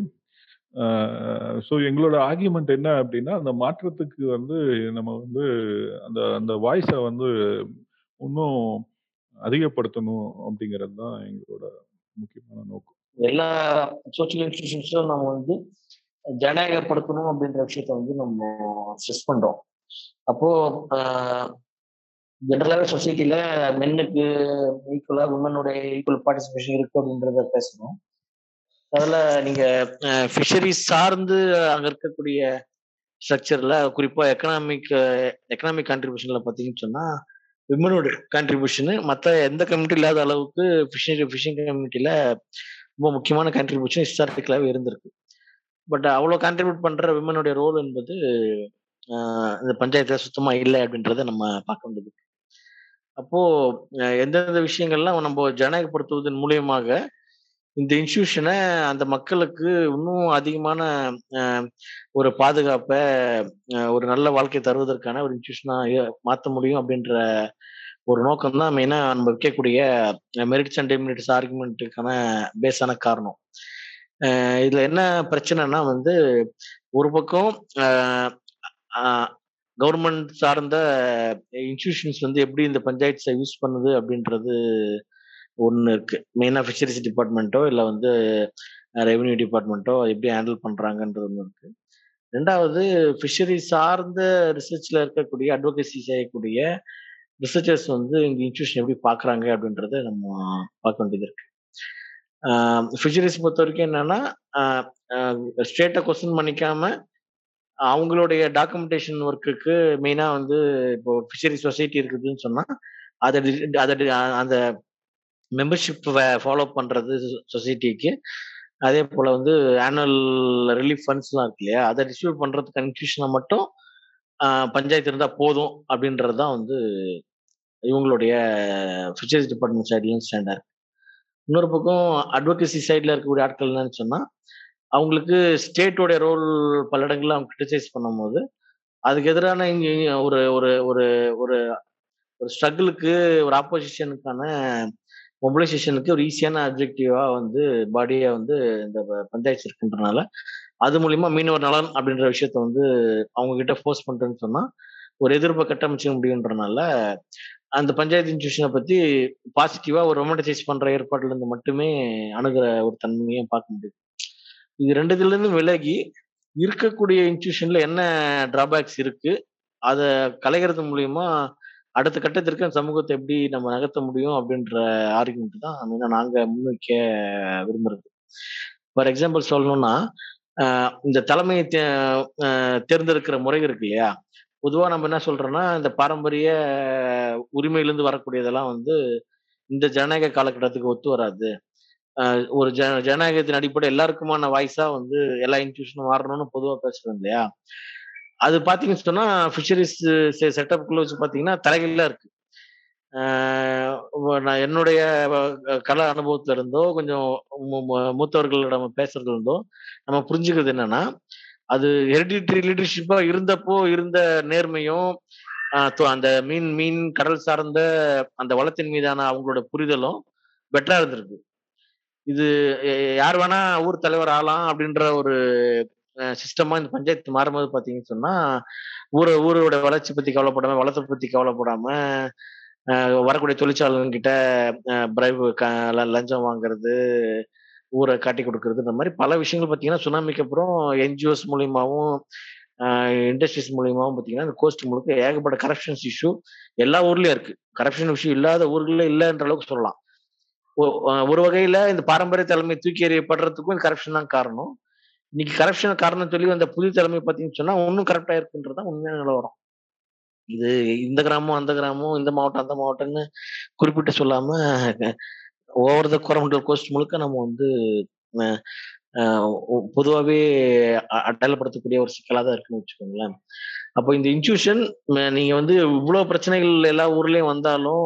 ஸோ எங்களோட ஆர்கியூமெண்ட் என்ன அப்படின்னா அந்த மாற்றத்துக்கு வந்து நம்ம வந்து அந்த அந்த வாய்ஸை வந்து இன்னும் அதிகப்படுத்தணும் அப்படிங்கிறது தான் எங்களோட முக்கியமான நோக்கம் எல்லா சோசியல் இன்ஸ்டிடியூஷன்ஸும் நம்ம வந்து ஜனநாயகப்படுத்தணும் அப்படின்ற விஷயத்த வந்து நம்ம ஸ்ட்ரெஸ் பண்றோம் அப்போ ஜென்ரலாகவே சொசைட்டில மென்னுக்கு ஈக்குவலா உமனுடைய ஈக்குவல் பார்ட்டிசிபேஷன் இருக்கு அப்படின்றத பேசணும் அதுல நீங்க ஃபிஷரிஸ் சார்ந்து அங்க இருக்கக்கூடிய ஸ்ட்ரக்சர்ல குறிப்பா எக்கனாமிக் எக்கனாமிக் கான்ட்ரிபியூஷன்ல பாத்தீங்கன்னு சொன்னா விமனோட கான்ட்ரிபியூஷன் மற்ற எந்த கம்யூனிட்டி இல்லாத அளவுக்கு ஃபிஷிங் ஃபிஷிங் கம்யூனிட்டியில ரொம்ப முக்கியமான கான்ட்ரிபியூஷன் ஹிஸ்டாரிக்கலாகவே இருந்திருக்கு பட் அவ்வளோ கான்ட்ரிபியூட் பண்ற விமனுடைய ரோல் என்பது ஆஹ் இந்த பஞ்சாயத்துல சுத்தமா இல்லை அப்படின்றத நம்ம பார்க்க வேண்டியது இருக்கு. அப்போ அஹ் எந்தெந்த விஷயங்கள்லாம் நம்ம ஜனநாயகப்படுத்துவதன் மூலியமாக இந்த இன்ஸ்டியூஷனை அந்த மக்களுக்கு இன்னும் அதிகமான அஹ், ஒரு பாதுகாப்பை அஹ், ஒரு நல்ல வாழ்க்கை தருவதற்கான ஒரு இன்ஸ்டியூஷனா மாற்ற முடியும் அப்படின்ற ஒரு நோக்கம் தான் மெயினா நம்ம வைக்கக்கூடிய மெரிட்ஸ் அண்ட் டெமினிட்ஸ் ஆர்குமெண்ட்டுக்கான பேஸான காரணம் அஹ் இதுல என்ன பிரச்சனைனா வந்து ஒரு பக்கம் கவர்மெண்ட் சார்ந்த இன்ஸ்டிடியூஷன்ஸ் வந்து எப்படி இந்த பஞ்சாயத்தை யூஸ் பண்ணுது அப்படின்றது ஒன்று இருக்கு மெயினாக ஃபிஷரிஸ் டிபார்ட்மெண்ட்டோ இல்லை வந்து ரெவென்யூ டிபார்ட்மெண்ட்டோ எப்படி ஹேண்டில் பண்றாங்கன்றது ஒன்று இருக்கு ரெண்டாவது ஃபிஷரி சார்ந்த ரிசர்ச்ல இருக்கக்கூடிய அட்வொகசி செய்யக்கூடிய ரிசர்ச்சர்ஸ் வந்து இந்த இன்ஸ்டியூஷன் எப்படி பார்க்குறாங்க அப்படின்றத நம்ம பார்க்க வேண்டியது இருக்கு ஃபிஷரிஸ் பொறுத்த வரைக்கும் என்னன்னா ஸ்டேட்டை கொஸ்டின் பண்ணிக்காம அவங்களுடைய டாக்குமெண்டேஷன் ஒர்க்குக்கு மெயினாக வந்து இப்போ ஃபிஷரி சொசைட்டி இருக்குதுன்னு சொன்னால் அதை டி- அதை டி- அந்த மெம்பர்ஷிப் ஃபாலோ பண்ணுறது சொசைட்டிக்கு அதே போல் வந்து ஆனுவல் ரிலீஃப் ஃபண்ட்ஸ்லாம் இருக்கு இல்லையா அதை டிஸ்ட்ரிபியூட் பண்ணுறதுக்கு கன்ஃபியூஷனை மட்டும் ஆஹ் பஞ்சாயத்து இருந்தால் போதும் அப்படின்றது தான் வந்து இவங்களுடைய ஃபிஷரிஸ் டிபார்ட்மெண்ட் சைட்லேயும் ஸ்டாண்டர்ட் இன்னொரு பக்கம் அட்வொகசி சைடில் இருக்கக்கூடிய ஆட்கள் என்னன்னு சொன்னால் அவங்களுக்கு ஸ்டேட்டோட ரோல் பல இடங்கள்ல அவங்க கிரிட்டிசைஸ் பண்ணும்போது அதுக்கு எதிரான இங்க இங்க ஒரு ஒரு ஒரு ஒரு ஒரு ஸ்ட்ரகிளுக்கு ஒரு ஆப்போசிஷனுக்கான மொபிலைசேஷனுக்கு ஒரு ஈஸியான அப்ஜெக்டிவா வந்து பாடியை வந்து இந்த ப- பஞ்சாயத்து இருக்குன்றனால அது மூலியமா மீனவர் நலன் அப்படின்ற விஷயத்த வந்து அவங்க கிட்ட ஃபோர்ஸ் பண்றேன்னு சொன்னா ஒரு எதிர்ப்பை கட்டமைச்சிக்க முடியுன்றனால அந்த பஞ்சாயத்து இன்ஸ்டியூஷனை பத்தி பாசிட்டிவா ஒரு ரொமான்டிசைஸ் பண்ற ஏற்பாடுல இருந்து மட்டுமே அணுகிற ஒரு தன்மையை பார்க்க முடியுது இது ரெண்டுத்துல இருந்து விலகி இருக்கக்கூடிய இன்ஸ்டியூஷன்ல என்ன டிராபேக்ஸ் இருக்கு அதை கலைகிறது மூலியமா அடுத்த கட்டத்திற்கு அந்த சமூகத்தை எப்படி நம்ம நகர்த்த முடியும் அப்படின்ற ஆர்குமெண்ட் தான் மெயினா நாங்க முன்வைக்க விரும்புறது ஃபார் எக்ஸாம்பிள் சொல்லணும்னா ஆஹ் இந்த தலைமையை தே- ஆஹ் தேர்ந்தெடுக்கிற முறை இருக்கு இல்லையா பொதுவா நம்ம என்ன சொல்றோம்னா இந்த பாரம்பரிய உரிமையிலிருந்து வரக்கூடியதெல்லாம் வந்து இந்த ஜனநாயக காலகட்டத்துக்கு ஒத்து வராது ஆஹ் ஒரு ஜன ஜனநாயகத்தின் அடிப்படை எல்லாருக்குமான வாய்ஸா வந்து எல்லா இன்ஸ்டியூஷனும் மாறணும்னு பொதுவா பேசுறோம் இல்லையா அது பாத்தீங்கன்னு சொன்னா ஃபிஷரிஸ் செட்டப்குள்ள வச்சு பாத்தீங்கன்னா தலைகள்லாம் இருக்கு ஆஹ் உ- நான் என்னுடைய அஹ், கல அனுபவத்துல இருந்தோ கொஞ்சம் மூ- மூ- மூத்தவர்களிடம் பேசுறதுல இருந்தோ நம்ம புரிஞ்சுக்கிறது என்னன்னா அது ஹெரிடிட்டரி லீடர்ஷிப்பா இருந்தப்போ இருந்த நேர்மையும் ஆஹ் தொ- அந்த மீன் மீன் கடல் சார்ந்த அந்த வளத்தின் மீதான அவங்களோட புரிதலும் பெட்டரா இருந்திருக்கு இது எ- யார் வேணா ஊர் தலைவர் ஆகலாம் அப்படின்ற ஒரு சிஸ்டமா இந்த பஞ்சாயத்து மாறும்போது பாத்தீங்கன்னு சொன்னா ஊர ஊரோட வளர்ச்சி பத்தி கவலைப்படாம வளத்தை பத்தி கவலைப்படாம அஹ், வரக்கூடிய தொழிற்சாலைங்க கிட்ட பிரைவு லஞ்சம் வாங்குறது ஊரை காட்டி கொடுக்கறது இந்த மாதிரி பல விஷயங்கள் பாத்தீங்கன்னா சுனாமிக்கு அப்புறம் என்ஜிஓஸ் மூலியமாவும் இண்டஸ்ட்ரீஸ் மூலியமாவும் பாத்தீங்கன்னா இந்த கோஸ்ட் முழுக்க ஏகப்பட்ட கரப்ஷன்ஸ் இஷ்யூ எல்லா ஊர்லயும் இருக்கு கரப்ஷன் இஷ்யூ இல்லாத ஊர்கள்ல இல்லைன்ற அளவுக்கு சொல்லலாம் ஒ- அஹ் ஒரு வகையில இந்த பாரம்பரிய தலைமை தூக்கி எறியப்படுறதுக்கும் இந்த கரப்ஷன் தான் காரணம் இன்னைக்கு கரப்ஷன் காரணம் சொல்லி அந்த புது தலைமை பார்த்தீங்கன்னு சொன்னா இன்னும் கரெக்டா இருக்குன்றது தான் உண்மையான நிலவரம் இது இந்த கிராமம் அந்த கிராமம் இந்த மாவட்டம் அந்த மாவட்டம்னு குறிப்பிட்டு சொல்லாம ஓவர் த கோரமண்டல் கோஸ்ட் முழுக்க நம்ம வந்து அஹ், அஹ், ஒ- பொதுவாவே அ- அடையாளப்படுத்தக்கூடிய ஒரு சிக்கலா தான் இருக்குன்னு வச்சுக்கோங்களேன் அப்போ இந்த இன்ஸ்டியூஷன் நீங்க வந்து இவ்வளவு பிரச்சனைகள் எல்லா ஊர்லயும் வந்தாலும்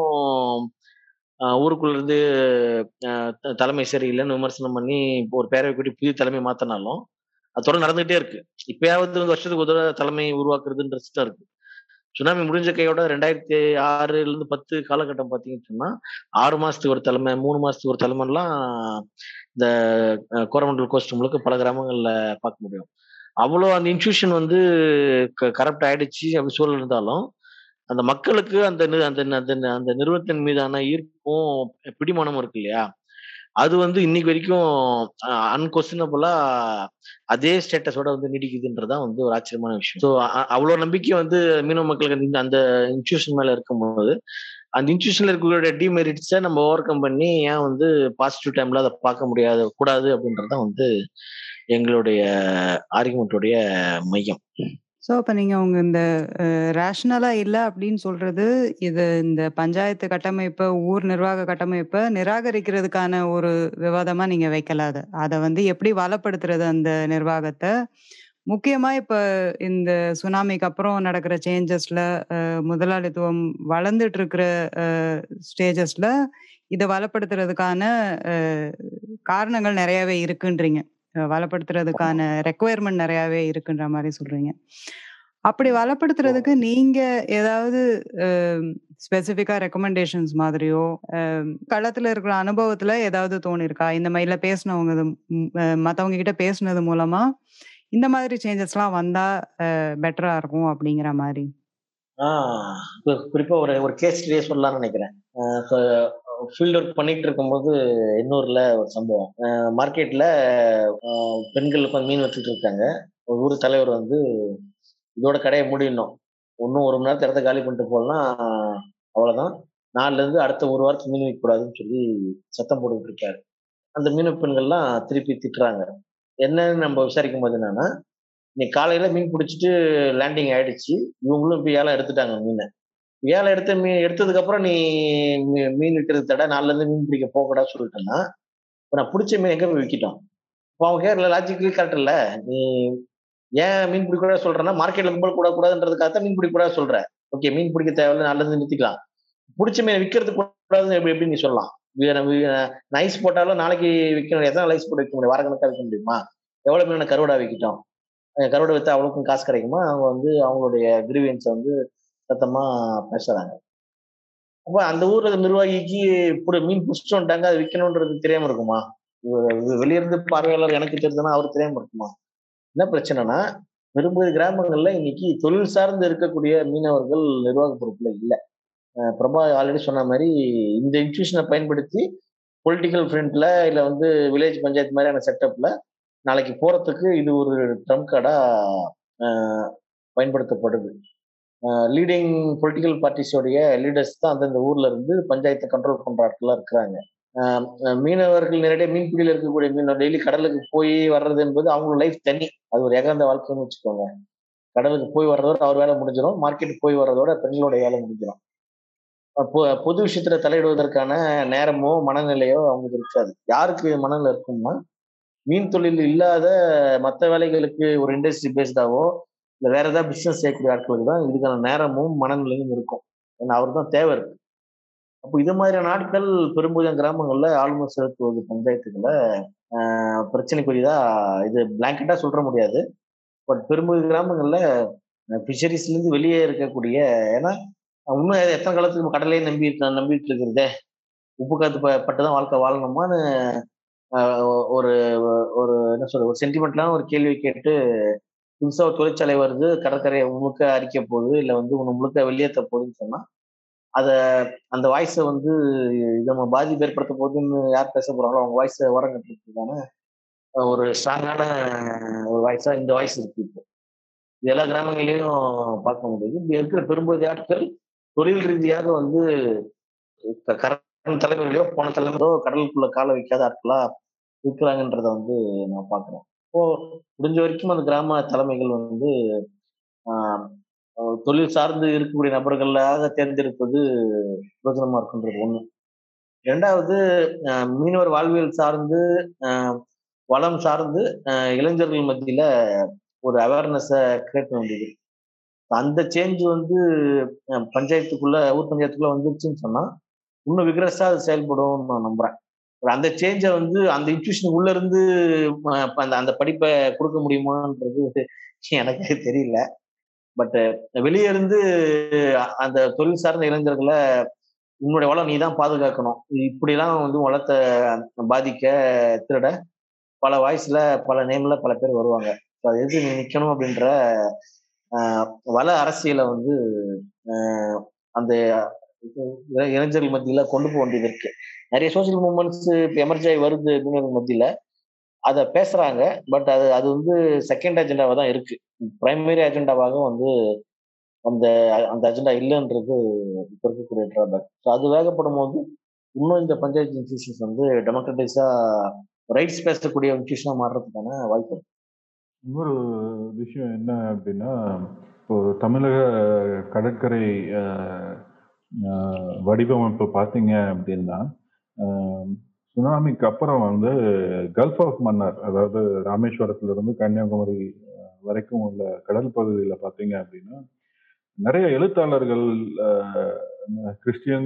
ஆஹ் ஊருக்குள்ள இருந்து ஆஹ் த- தலைமை சரியில்லைன்னு விமர்சனம் பண்ணி இப்போ ஒரு பேரவை கூட்டி புதிய தலைமை மாத்தினாலும் அது தொடர்ந்து நடந்துகிட்டே இருக்கு இப்பயாவது வந்து வருஷத்துக்கு ஒரு தடவை தலைமை உருவாக்குறதுன்ற சிஸ்டம் இருக்கு சுனாமி முடிஞ்ச கையோட ரெண்டாயிரத்தி ஆறுல இருந்து பத்து காலகட்டம் பாத்தீங்கன்னு சொன்னா ஆறு மாசத்துக்கு ஒரு தலைமை மூணு மாசத்துக்கு ஒரு தலைமைலாம் இந்த அஹ், கோரமண்டல் கோஸ்ட் முழுக்க பல கிராமங்கள்ல பார்க்க முடியும் அவ்வளோ அந்த இன்ஸ்டியூஷன் வந்து கரப்ட் ஆயிடுச்சு அப்படி சூழல் இருந்தாலும் அந்த மக்களுக்கு அந்த நி- அந்த நி- அந்த நி- அந்த நிறுவனத்தின் மீதான ஈர்ப்பும் பிடிமானமும் இருக்கு இல்லையா அது வந்து இன்னைக்கு வரைக்கும் அன்கொஸ்டினபிளா அதே ஸ்டேட்டஸோட வந்து நீடிக்குதுன்றதான் வந்து ஒரு ஆச்சரியமான விஷயம் ஸோ அவ்வளோ நம்பிக்கை வந்து மீனவ மக்களுக்கு இந்த- அந்த இன்ஸ்டியூஷன் மேல இருக்கும்போது அந்த இன்ஸ்டியூஷன்ல இருக்கக்கூடிய டிமெரிட்ஸை நம்ம ஓவர் கம் பண்ணி ஏன் வந்து பாசிட்டிவ் டைம்ல அதை பார்க்க முடியாது கூடாது அப்படின்றதான் வந்து எங்களுடைய ஆர்குமெண்ட்டுடைய மையம் ஸோ அப்போ நீங்கள் உங்க இந்த ரேஷனலாக இல்லை அப்படின்னு சொல்றது இது இந்த பஞ்சாயத்து கட்டமைப்பை ஊர் நிர்வாக கட்டமைப்பை நிராகரிக்கிறதுக்கான ஒரு விவாதமாக நீங்கள் வைக்கல அதை அதை வந்து எப்படி வளப்படுத்துறது அந்த நிர்வாகத்தை முக்கியமாக இப்போ இந்த சுனாமிக்கு அப்புறம் நடக்கிற சேஞ்சஸில் முதலாளித்துவம் வளர்ந்துட்டு இருக்கிற ஸ்டேஜஸில் இதை வளப்படுத்துறதுக்கான அஹ், காரணங்கள் நிறையவே இருக்குன்றீங்க அஹ், வளப்படுத்துறதுக்கான ரெக்குவயர்மெண்ட் நிறையாவே இருக்குன்ற மாதிரி சொல்றீங்க அப்படி வளப்படுத்துறதுக்கு நீங்க ஏதாவது ஸ்பெசிஃபிக்கா ரெக்கமெண்டேஷன்ஸ் மாதிரியோ அஹ், களத்துல இருக்கிற அனுபவத்துல ஏதாவது தோணிருக்கா இந்த மாதிரில பேசினவங்க இது, ம், அஹ், மத்தவங்க கிட்ட பேசுனது மூலமா இந்த மாதிரி சேஞ்சஸ்லாம் வந்தா பெட்டரா இருக்கும் அப்படிங்கிற மாதிரி ஆஹ் கு- குறிப்பா ஒரு ஒரு கேஸ் ஸ்டடியே சொல்லலாம்னு நினைக்கிறேன் ஃபீல்ட் ஒர்க் பண்ணிட்டு இருக்கும்போது எண்ணூர்ல ஒரு சம்பவம் மார்க்கெட்ல பெண்கள் உட்காந்து மீன் வச்சுட்டு இருக்காங்க ஒரு ஊர் தலைவர் வந்து இதோட கடையை முடியணும் இன்னும் ஒரு மணி நேரத்தை இடத்த காலி பண்ணிட்டு போகலாம் அவ்வளவுதான் நாலுல இருந்து அடுத்த ஒரு வாரத்துக்கு மீன் வைக்கக்கூடாதுன்னு சொல்லி சத்தம் போட்டுக்கிட்டு இருக்காரு அந்த மீனவ பெண்கள்லாம் திருப்பி திட்டுறாங்க என்னன்னு நம்ம விசாரிக்கும் போது என்னன்னா இன்னைக்கு காலையில மீன் பிடிச்சிட்டு லேண்டிங் ஆயிடுச்சு இவங்களும் இப்போ ஏலம் எடுத்துட்டாங்க மீனை ஏலம் எடுத்த மீன் எடுத்ததுக்கு அப்புறம் நீ மீ- மீன் விற்கிறது தடை நாலுல இருந்து மீன் பிடிக்க போகக்கூடாது சொல்லிட்டேன்னா இப்போ நான் பிடிச்ச மீன் எங்க போய் விற்கிட்டோம் இப்போ அவங்க கேட்கல லாஜிக்கலி கரெக்ட் இல்ல நீ ஏன் மீன் பிடிக்கூடாது சொல்றேன்னா மார்க்கெட்ல கும்பல் கூட கூடாதுன்றதுக்காக தான் மீன் பிடிக்கூடாது சொல்ற ஓகே மீன் பிடிக்க தேவையில்ல நாலுல இருந்து நிறுத்திக்கலாம் பிடிச்ச மீன் விற்கிறது கூடாதுன்னு எப்படி எப்படி நீ சொல்லலாம் நைஸ் போட்டாலும் நாளைக்கு விற்கணும் எத்தனை ஐஸ் போட்டு வைக்க முடியும் வாரக்கணக்காக விற்க முடியுமா எவ்வளவு மீன் கருவடா விற்கிட்டோம் அஹ் கருவாடை வித்தா அவ்வளோக்கும் காசு கிடைக்குமா அவங்க வந்து அவங்களுடைய கிரீவியன்ஸை வந்து சத்தமா பேசுறாங்க அப்ப அந்த ஊர்ல நிர்வாகிக்கு இப்படி மீன் பிடிச்சிட்டு வந்துட்டாங்க அது விற்கணுன்றது தெரியாம இருக்குமா வெ- வெ- வெளியிருந்து பார்வையாளர் எனக்கு தெரிஞ்சதுன்னா அவர் தெரியாம இருக்குமா என்ன பிரச்சனைனா பெரும்பகுதி கிராமங்கள்ல இன்னைக்கு தொழில் சார்ந்து இருக்கக்கூடிய மீனவர்கள் நிர்வாக பொறுப்புல இல்லை அஹ் பிரபா ஆல்ரெடி சொன்ன மாதிரி இந்த இன்ஸ்டியூஷனை பயன்படுத்தி பொலிட்டிக்கல் ஃப்ரண்ட்ல இல்ல வந்து வில்லேஜ் பஞ்சாயத்து மாதிரியான செட்டப்ல நாளைக்கு போறதுக்கு இது ஒரு ட்ரம் கார்டா பயன்படுத்தப்படுது லீடிங் பொலிட்டிக்கல் பார்ட்டிஸோடைய லீடர்ஸ் தான் அந்தந்த ஊர்ல இருந்து பஞ்சாயத்தை கண்ட்ரோல் பண்ற ஆட்களா இருக்கிறாங்க ஆஹ் அஹ் மீனவர்கள் நேரடியாக மீன்பிடியில் இருக்கக்கூடிய மீனவர் டெய்லி கடலுக்கு போய் வர்றது என்பது அவங்களோட லைஃப் தனி அது ஒரு ஏகாந்த வாழ்க்கைன்னு வச்சுக்கோங்க கடலுக்கு போய் வர்றதோட அவர் வேலை முடிஞ்சிடும் மார்க்கெட்டுக்கு போய் வர்றதோட பெண்களோட வேலை முடிஞ்சிடும் அப்போ பொது விஷயத்துல தலையிடுவதற்கான நேரமோ மனநிலையோ அவங்களுக்கு இருக்காது யாருக்கு மனநிலை இருக்கும்னா மீன் தொழில் இல்லாத மற்ற வேலைகளுக்கு ஒரு இண்டஸ்ட்ரி பேஸ்டாவோ இல்லை வேற ஏதாவது பிசினஸ் செய்யக்கூடிய ஆட்களுக்கு தான் இதுக்கான நேரமும் மனநிலையும் இருக்கும் ஏன்னா அவர் தான் தேவை இருக்கு அப்போ இது மாதிரியான நாட்கள் பெரும்பகுதியான கிராமங்கள்ல ஆளுமை செலுத்துவது பஞ்சாயத்துக்களை ஆஹ் பிரச்சனைக்குரியதா இது பிளாங்கெட்டா சொல்ற முடியாது பட் பெரும்பகுதி கிராமங்கள்ல ஃபிஷரிஸ்ல இருந்து வெளியே இருக்கக்கூடிய ஏன்னா இன்னும் எத்தனை காலத்துக்கு நம்ம கடலையே நம்பி இருக்க நம்பிட்டு இருக்கிறதே உப்பு காத்து ப- பட்டுதான் வாழ்க்கை வாழணுமான்னு ஆஹ் ஒரு ஒரு என்ன சொல்றது ஒரு சென்டிமெண்ட்லான ஒரு கேள்வி கேட்டு புதுசா ஒரு தொழிற்சாலை வருது கடற்கரையை முழுக்க அரிக்க போகுது இல்ல வந்து உன்னை முழுக்க வெளியேற்ற போகுதுன்னு சொன்னா அத அந்த வாய்ஸை வந்து இது நம்ம பாதிப்பு ஏற்படுத்த போகுதுன்னு யார் பேச போறாங்களோ அவங்க வாய்ஸை ஓரம் கட்டுறதுக்கான ஒரு ஸ்ட்ராங்கான ஒரு வாய்ஸா இந்த வாய்ஸ் இருக்கு இப்போ இது எல்லா கிராமங்களையும் பார்க்க முடியுது இங்க இருக்கிற பெரும்பகுதி ஆட்கள் தொழில் ரீதியாக வந்து க- கரண் தலைவர்களையோ போன தலைவரோ கடலுக்குள்ள கால வைக்காத ஆட்களா இருக்கிறாங்கன்றத வந்து நான் பாக்குறேன் இப்போ முடிஞ்ச வரைக்கும் அந்த கிராம தலைமைகள் வந்து ஆஹ் அஹ் தொழில் சார்ந்து இருக்கக்கூடிய நபர்களாக தேர்ந்தெடுப்பது பிரயோஜனமா இருக்குன்றது ஒண்ணு இரண்டாவது ஆஹ் மீனவர் வாழ்வியல் சார்ந்து ஆஹ் வளம் சார்ந்து ஆஹ் இளைஞர்கள் மத்தியில ஒரு அவேர்னஸை கிரியேட் பண்ண வேண்டியது அந்த சேஞ்ச் வந்து அஹ் பஞ்சாயத்துக்குள்ள ஊர் பஞ்சாயத்துக்குள்ள வந்துருச்சுன்னு சொன்னா இன்னும் விக்ரஸா அது செயல்படும் நான் நம்புறேன் ஒரு அந்த சேஞ்சை வந்து அந்த இன்ஸ்டியூஷன் உள்ள இருந்து அஹ் அப்ப அந்த அந்த படிப்பை கொடுக்க முடியுமான்றது எனக்கு தெரியல பட் வெளியே இருந்து அந்த தொழில் சார்ந்த இளைஞர்களை உன்னுடைய வளம் நீ தான் பாதுகாக்கணும் இப்படிலாம் வந்து வளத்தை பாதிக்க திருட பல வாய்ஸ்ல பல நேம்ல பல பேர் வருவாங்க So அது எது நீ நிக்கணும் அப்படின்ற ஆஹ் வள அரசியலை வந்து ஆஹ் அந்த இள- இளைஞர்கள் மத்தியில கொண்டு போக வேண்டியது இருக்கு நிறைய சோசியல் மூவ்மெண்ட்ஸ் இப்போ எமர்ஜி ஆகி வருது இளைஞர்கள் மத்தியில அதை பேசுறாங்க பட் அது அது வந்து செகண்ட் அஜெண்டாவா தான் இருக்கு பிரைமரி அஜெண்டாவாக வந்து அந்த அந்த அஜெண்டா இல்லைன்றது இப்போ இருக்கக்கூடிய ட்ராபேக் ஸோ அது வேகப்படும் போது இன்னும் இந்த பஞ்சாயத்து இன்ஸ்டியூஷன்ஸ் வந்து டெமோக்ரட்டிஸா ரைட்ஸ் பேசக்கூடிய இன்ஸ்டியூஷனா மாறுறதுக்கான வாய்ப்பு இருக்கு இன்னொரு விஷயம் என்ன அப்படின்னா இப்போ தமிழக கடற்கரை அஹ், அஹ், வடிவமைப்பு பார்த்தீங்க அப்படின்னா அஹ், சுனாமிக்கு அப்புறம் வந்து கல்ஃப் ஆஃப் மன்னார் அதாவது ராமேஸ்வரத்துல இருந்து கன்னியாகுமரி அஹ், வரைக்கும் உள்ள கடல் பகுதியில் பார்த்தீங்க அப்படின்னா நிறைய எழுத்தாளர்கள் அஹ், கிறிஸ்டியன்